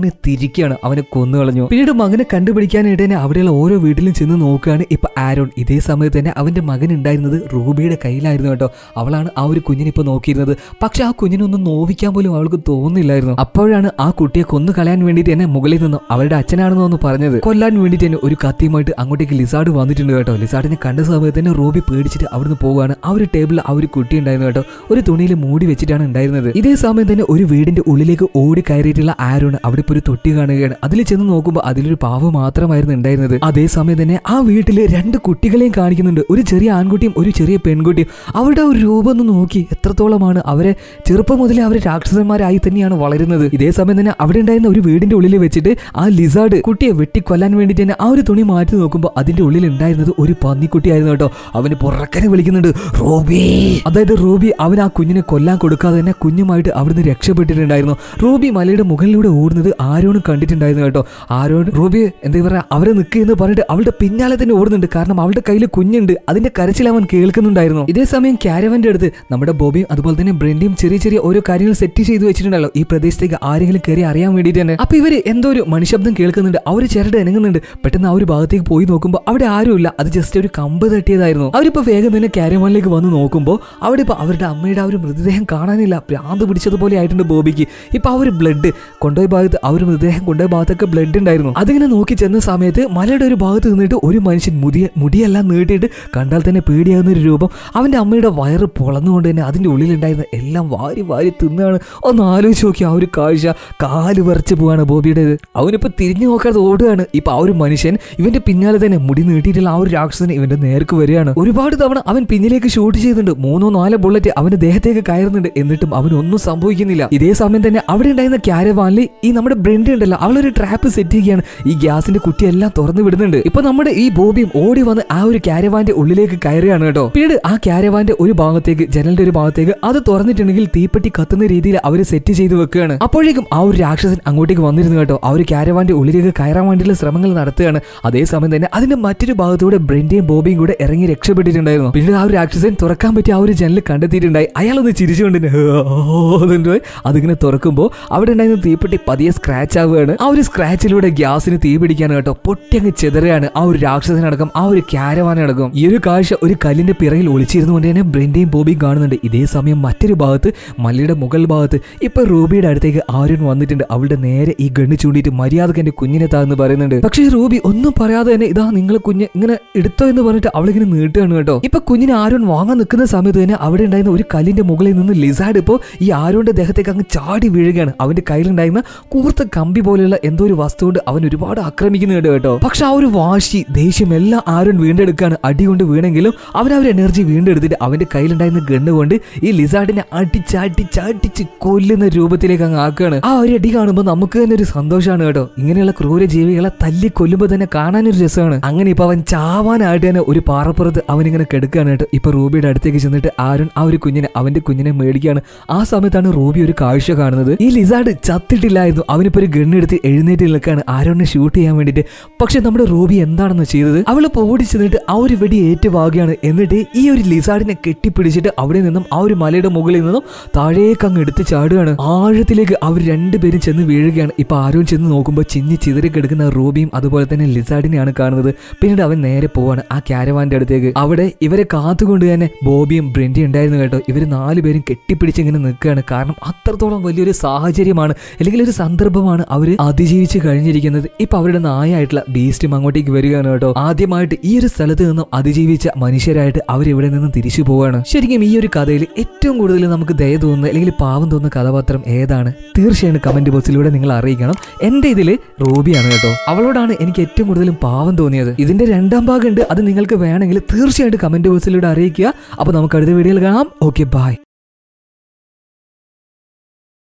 ആരോണിനെ തിരിക്കുകയാണ് അവനെ കൊന്നു കളഞ്ഞു പിന്നീട് മകനെ കണ്ടുപിടിക്കാനായിട്ട് തന്നെ അവിടെയുള്ള ഓരോ വീട്ടിലും ചെന്ന് നോക്കുകയാണ് ഇപ്പൊ ആരോൺ ഇതേ സമയത്ത് തന്നെ അവന്റെ മകൻ ഉണ്ടായിരുന്നത് റൂബിയുടെ കയ്യിലായിരുന്നു കേട്ടോ അവളാണ് ആ ഒരു കുഞ്ഞിനെ ഇപ്പൊ നോക്കിയിരുന്നത് പക്ഷെ ആ കുഞ്ഞിനൊന്നും നോവിക്കാൻ പോലും അവൾക്ക് തോന്നുന്നില്ലായിരുന്നു അപ്പോഴാണ് ആ കുട്ടിയെ കൊന്നു കളയാൻ വേണ്ടിയിട്ട് തന്നെ മുകളിൽ നിന്നും അവരുടെ അച്ഛനാണെന്ന് ഒന്ന് പറഞ്ഞത് കൊല്ലാൻ വേണ്ടിയിട്ട് തന്നെ ഒരു കത്തിയുമായിട്ട് അങ്ങോട്ടേക്ക് ലിസാർഡ് വന്നിട്ടുണ്ട് കേട്ടോ ലിസാർഡിനെ കണ്ട സമയത്ത് തന്നെ റൂബി പേടിച്ചിട്ട് അവിടുന്ന് പോവുകയാണ് ആ ഒരു ടേബിളിൽ ആ ഒരു കുട്ടി ഉണ്ടായിരുന്നു കേട്ടോ ഒരു തുണിയിൽ മൂടി വെച്ചിട്ടാണ് ഉണ്ടായിരുന്നത് ഇതേ സമയം തന്നെ ഒരു വീടിന്റെ ഉള്ളിലേക്ക് ഓടി കയറിയിട്ടുള്ള ആരോണ് അവിടെ ഇപ്പോൾ ഒരു തൊട്ടി കാണുകയാണ് അതിൽ ചെന്ന് നോക്കുമ്പോൾ അതിലൊരു പാവ് മാത്രമായിരുന്നു ഉണ്ടായിരുന്നത് അതേ സമയം തന്നെ ആ വീട്ടിൽ രണ്ട് കുട്ടികളെയും കാണിക്കുന്നുണ്ട് ഒരു ചെറിയ ആൺകുട്ടിയും ഒരു ചെറിയ പെൺകുട്ടിയും അവരുടെ ഒരു രൂപം ഒന്ന് നോക്കി എത്രത്തോളമാണ് അവരെ ചെറുപ്പം മുതലേ അവർ രാക്ഷസന്മാരായി തന്നെയാണ് വളരുന്നത് ഇതേ സമയം തന്നെ അവിടെ ഉണ്ടായിരുന്ന ഒരു വീടിന്റെ ഉള്ളിൽ വെച്ചിട്ട് ആ ലിസാർഡ് കുട്ടിയെ വെട്ടിക്കൊല്ലാൻ വേണ്ടിയിട്ട് തന്നെ ആ ഒരു തുണി മാറ്റി നോക്കുമ്പോൾ അതിന്റെ ഉള്ളിൽ ഉണ്ടായിരുന്നത് ഒരു പന്നിക്കുട്ടിയായിരുന്നു കേട്ടോ അവന് പുറക്കനെ വിളിക്കുന്നുണ്ട് റോബി അതായത് റൂബി അവൻ ആ കുഞ്ഞിനെ കൊല്ലാൻ കൊടുക്കാതെ തന്നെ കുഞ്ഞുമായിട്ട് അവിടുന്ന് രക്ഷപ്പെട്ടിട്ടുണ്ടായിരുന്നു റൂബി മലയുടെ മുകളിലൂടെ ഓടുന്നത് ആരോണ് കണ്ടിട്ടുണ്ടായിരുന്നു കേട്ടോ ആരോൺ റൂബി എന്താ പറയാ അവരെ നിൽക്കുകയെന്ന് പറഞ്ഞിട്ട് അവളുടെ പിന്നാലെ തന്നെ ഓടുന്നുണ്ട് കാരണം അവളുടെ കയ്യിൽ കുഞ്ഞുണ്ട് അതിന്റെ കരച്ചിൽ അവൻ കേൾക്കുന്നുണ്ടായിരുന്നു ഇതേ സമയം ക്യാരവന്റെ അടുത്ത് നമ്മുടെ ബോബിയും അതുപോലെ തന്നെ ബ്രെൻഡിയും ചെറിയ ചെറിയ ഓരോ കാര്യങ്ങൾ സെറ്റ് ചെയ്ത് വെച്ചിട്ടുണ്ടല്ലോ ഈ പ്രദേശത്തേക്ക് ആരെങ്കിലും കയറി അറിയാൻ വേണ്ടിയിട്ട് തന്നെ അപ്പൊ ഇവര് എന്തോ ഒരു മണിശബ്ദം കേൾക്കുന്നുണ്ട് അവര് ചിരട് ഇണങ്ങുന്നുണ്ട് പെട്ടെന്ന് ആ ഒരു ഭാഗത്തേക്ക് പോയി നോക്കുമ്പോൾ അവിടെ ആരുമില്ല അത് ജസ്റ്റ് ഒരു കമ്പ് തട്ടിയതായിരുന്നു അവരിപ്പോ വേഗം തന്നെ ക്യാരവാനിലേക്ക് വന്ന് നോക്കുമ്പോൾ അവിടെ ഇപ്പൊ അവരുടെ അമ്മയുടെ ആ ഒരു മൃതദേഹം കാണാനില്ല ഭ്രാന്ത് പിടിച്ചതുപോലെ ആയിട്ടുണ്ട് ബോബിക്ക് ഇപ്പൊ ആ ഒരു ബ്ലഡ് കൊണ്ടുപോയ ഭാഗത്ത് ആ ഒരു മൃതദേഹം കൊണ്ടുപോയ ഭാഗത്തൊക്കെ ബ്ലഡ് ഉണ്ടായിരുന്നു അതിങ്ങനെ നോക്കി ചെന്ന സമയത്ത് മലയുടെ ഒരു ഭാഗത്ത് നിന്നിട്ട് ഒരു മനുഷ്യൻ മുടിയ മുടിയെല്ലാം നീട്ടിയിട്ട് കണ്ടാൽ തന്നെ പേടിയാകുന്ന ഒരു രൂപം അവന്റെ അമ്മയുടെ വയറ് പൊളന്നുകൊണ്ട് തന്നെ അതിന്റെ ഉള്ളിലുണ്ടായിരുന്ന എല്ലാം വാരി വാരി തിന്നാണ് ഒന്ന് ആലോചിച്ച് നോക്കി ആ ഒരു കാഴ്ച കാല് വരച്ച് പോവാണ് ബോബിയുടേത് അവനിപ്പോ തിരിഞ്ഞു നോക്കാതെ ഓടുകയാണ് ഇപ്പൊ ആ ഒരു മനുഷ്യൻ ഇവന്റെ പിന്നാലെ തന്നെ മുടി നീട്ടിയിട്ടുള്ള ആ ഒരു രാക്ഷസൻ ഇവന്റെ നേർക്ക് വരികയാണ് ഒരുപാട് തവണ അവൻ പിന്നിലേക്ക് ഷൂട്ട് ചെയ്തിട്ടുണ്ട് മൂന്നോ നാലോ ബുള്ളറ്റ് അവന്റെ ദേഹത്തേക്ക് കയറുന്നുണ്ട് എന്നിട്ടും അവനൊന്നും സംഭവിക്കുന്നില്ല ഇതേ സമയം തന്നെ അവിടെ ഉണ്ടായിരുന്ന ക്യാരവാനിൽ ഈ നമ്മുടെ ബ്രെൻഡ് ഉണ്ടല്ലോ അവളൊരു ട്രാപ്പ് സെറ്റ് ചെയ്യുകയാണ് ഈ ഗ്യാസിന്റെ കുറ്റിയെല്ലാം തുറന്നു വിടുന്നുണ്ട് ഇപ്പൊ നമ്മുടെ ഈ ബോബിയും ഓടി വന്ന് ആ ഒരു ക്യാരവാന്റെ ഉള്ളിലേക്ക് കയറുകയാണ് കേട്ടോ പിന്നീട് ആ ക്യാരവാന്റെ ഒരു ഭാഗത്തേക്ക് ജനലിന്റെ ഒരു ഭാഗത്തേക്ക് അത് തുറന്നിട്ടുണ്ടെങ്കിൽ തീപ്പെട്ടി കത്തുന്ന രീതിയിൽ അവർ സെറ്റ് ചെയ്ത് വെക്കുകയാണ് അപ്പോഴേക്കും ആ ഒരു രാക്ഷസൻ അങ്ങോട്ടേക്ക് വന്നിരുന്നു കേട്ടോ ആ ഒരു ക്യാരവാന്റെ ഉള്ളിലേക്ക് കയറാൻ വേണ്ടിയുള്ള ശ്രമങ്ങൾ നടത്തുകയാണ് അതേസമയം തന്നെ അതിന്റെ മറ്റൊരു ഭാഗത്തൂടെ ബ്രെൻഡിയും ബോബിയും കൂടെ ഇറങ്ങി രക്ഷപ്പെട്ടിട്ടുണ്ടായിരുന്നു പിന്നീട് ആ ഒരു രാക്ഷസൻ തുറക്കാൻ പറ്റിയ ആ ഒരു ജനൽ കണ്ടെത്തിയിട്ടുണ്ടായി അയാളൊന്ന് ചിരിച്ചുകൊണ്ട് തന്നെ അതുകൊണ്ട് പോയി അതിങ്ങനെ തുറക്കുമ്പോൾ അവിടെ ഉണ്ടായിരുന്ന തീപ്പെട്ടി പതിയെ സ്ക്രാച്ച് ആവുകയാണ് ആ ഒരു സ്ക്രാച്ചിലൂടെ ഗ്യാസിന് തീ പിടിക്കാണ് കേട്ടോ പൊട്ടി അങ്ങ് ചെതറുകയാണ് ആ ഒരു രാക്ഷസനടക്കം ആ ഒരു ക്യാരവാനടക്കം ഈ ഒരു കാഴ്ച ഒരു കല്ലിന്റെ പിറകിൽ ഒളിച്ചിരുന്നുകൊണ്ട് തന്നെ ബ്രെൻഡയും ബോബിയും കാണുന്നുണ്ട് ഇതേ സമയം മറ്റൊരു ഭാഗത്ത് മല്ലിയുടെ മുകൾ ഭാഗത്ത് ഇപ്പൊ റൂബിയുടെ അടുത്തേക്ക് ആര്യൻ വന്നിട്ടുണ്ട് അവളുടെ നേരെ ഈ ഗണ്ണ് ചൂണ്ടിയിട്ട് മര്യാദക്ക് എന്റെ കുഞ്ഞിനെ താന്ന് പറയുന്നുണ്ട് പക്ഷേ റൂബി ഒന്നും പറയാതെ തന്നെ ഇതാ നിങ്ങളെ കുഞ്ഞ് ഇങ്ങനെ എടുത്തോ എന്ന് പറഞ്ഞിട്ട് അവളിങ്ങനെ നീട്ടുകയാണ് കേട്ടോ ഇപ്പൊ കുഞ്ഞിനെ ആരോൺ വാങ്ങാൻ നിൽക്കുന്ന സമയത്ത് തന്നെ അവിടെ ഉണ്ടായിരുന്ന ഒരു കല്ലിന്റെ മുകളിൽ നിന്ന് ലിസാഡ് ഇപ്പോൾ ഈ ആരോന്റെ ദേഹത്തേക്ക് അങ്ങ് ചാടി വീഴുകയാണ് അവന്റെ കയ്യിലുണ്ടായിരുന്ന കൂർത്ത കമ്പി പോലെയുള്ള എന്തോ ഒരു വസ്തു കൊണ്ട് അവൻ ഒരുപാട് ആക്രമിക്കുന്നുണ്ട് കേട്ടോ പക്ഷെ ആ ഒരു വാശി ദേഷ്യം എല്ലാം ആരോൺ വീണ്ടെടുക്കാണ് അടി കൊണ്ട് വീണെങ്കിലും അവൻ ആ ഒരു എനർജി വീണ്ടെടുത്തിട്ട് അവന്റെ കയ്യിലുണ്ടായിരുന്ന ഗണ്ണ് കൊണ്ട് ഈ ലിസാർഡിനെ അടിച്ചടിച്ചടിച്ച് കൊല്ലുന്ന രൂപത്തിലേക്ക് അങ്ങ് ആക്കുകയാണ് ആ ഒരു അടി കാണുമ്പോൾ നമുക്ക് തന്നെ ഒരു സന്തോഷമാണ് കേട്ടോ ഇങ്ങനെയുള്ള ക്രൂര ജീവികളെ തല്ലി കൊല്ലുമ്പോൾ തന്നെ കാണാനൊരു രസമാണ് അങ്ങനെ ഇപ്പൊ അവൻ ചാവാനായിട്ട് തന്നെ ഒരു പാറപ്പുറത്ത് അവൻ ഇങ്ങനെ കിടക്കുകയാണ് കേട്ടോ ഇപ്പൊ റൂബിയുടെ അടുത്തേക്ക് ചെന്നിട്ട് ആരുൺ ആ ഒരു കുഞ്ഞിനെ അവന്റെ കുഞ്ഞിനെ മേടിക്കുകയാണ് ആ സമയത്താണ് റൂബി ഒരു കാഴ്ച കാണുന്നത് ഈ ലിസാർഡ് ചത്തിട്ടില്ലായിരുന്നു അവനിപ്പോ ഒരു ഗണ്ണെടുത്ത് എഴുന്നേറ്റ് നിൽക്കുകയാണ് ആരോണിനെ ഷൂട്ട് ചെയ്യാൻ വേണ്ടിയിട്ട് പക്ഷെ നമ്മുടെ റൂബി എന്താണെന്ന് ചെയ്തത് അവള് ഓടി ചെന്നിട്ട് ആ ഒരു വെടി ഏറ്റുവാകുകയാണ് എന്നിട്ട് ഈ ഒരു ലിസാർഡിനെ കെട്ടിപ്പിടിച്ചിട്ട് അവിടെ നിന്നും ആ ഒരു മലയുടെ മുകളിൽ നിന്നും താഴേക്ക് അങ്ങ് എടുത്ത് ചാടുകയാണ് ആഴത്തിലേക്ക് അവർ രണ്ടുപേരും ചെന്ന് വീഴുകയാണ് ഇപ്പൊ ആരോൺ ചെന്ന് നോക്കുമ്പോൾ ചിന്നി ചിതറി കിടക്കുന്ന റൂബിയും അതുപോലെ തന്നെ ലിസാർഡിനെയാണ് കാണുന്നത് പിന്നീട് അവൻ നേരെ പോവാണ് ആ ക്യാരവാന്റെ അടുത്തേക്ക് അവിടെ ഇവരെ കാത്തുകൊണ്ട് തന്നെ ബോബിയും ബ്രെൻഡി ഉണ്ടായിരുന്നു കേട്ടോ ഇവർ നാലുപേരും കെട്ടിപ്പിടിച്ച് ഇങ്ങനെ നിൽക്കുകയാണ് കാരണം അത്രത്തോളം വലിയൊരു സാഹചര്യമാണ് അല്ലെങ്കിൽ ഒരു സന്ദർഭമാണ് അവർ അതിജീവിച്ച് കഴിഞ്ഞിരിക്കുന്നത് ഇപ്പൊ അവരുടെ നായായിട്ടുള്ള ബീസ്റ്റും അങ്ങോട്ടേക്ക് വരികയാണ് കേട്ടോ ആദ്യമായിട്ട് ഈ ഒരു സ്ഥലത്ത് നിന്നും അതിജീവിച്ച മനുഷ്യരായിട്ട് അവർ ഇവിടെ നിന്നും തിരിച്ചു പോവാണ് ശരിക്കും ഈ ഒരു കഥയിൽ ഏറ്റവും കൂടുതൽ നമുക്ക് ദയ തോന്നുന്ന അല്ലെങ്കിൽ പാവം തോന്നുന്ന കഥാപാത്രം ഏതാണ് തീർച്ചയായും കമന്റ് ബോക്സിലൂടെ നിങ്ങൾ അറിയിക്കണം എന്റെ ഇതില് റൂബിയാണ് കേട്ടോ അവളോടാണ് എനിക്ക് ഏറ്റവും കൂടുതലും പാവം തോന്നിയത് ഇതിന്റെ രണ്ടാം ഭാഗം ഉണ്ട് അത് നിങ്ങൾക്ക് വേണമെങ്കിൽ തീർച്ചയായിട്ടും കമന്റ് ബോക്സിലൂടെ അറിയിക്കുക അപ്പൊ നമുക്ക് അടുത്ത വീഡിയോയിൽ കാണാം ഓക്കെ ബൈ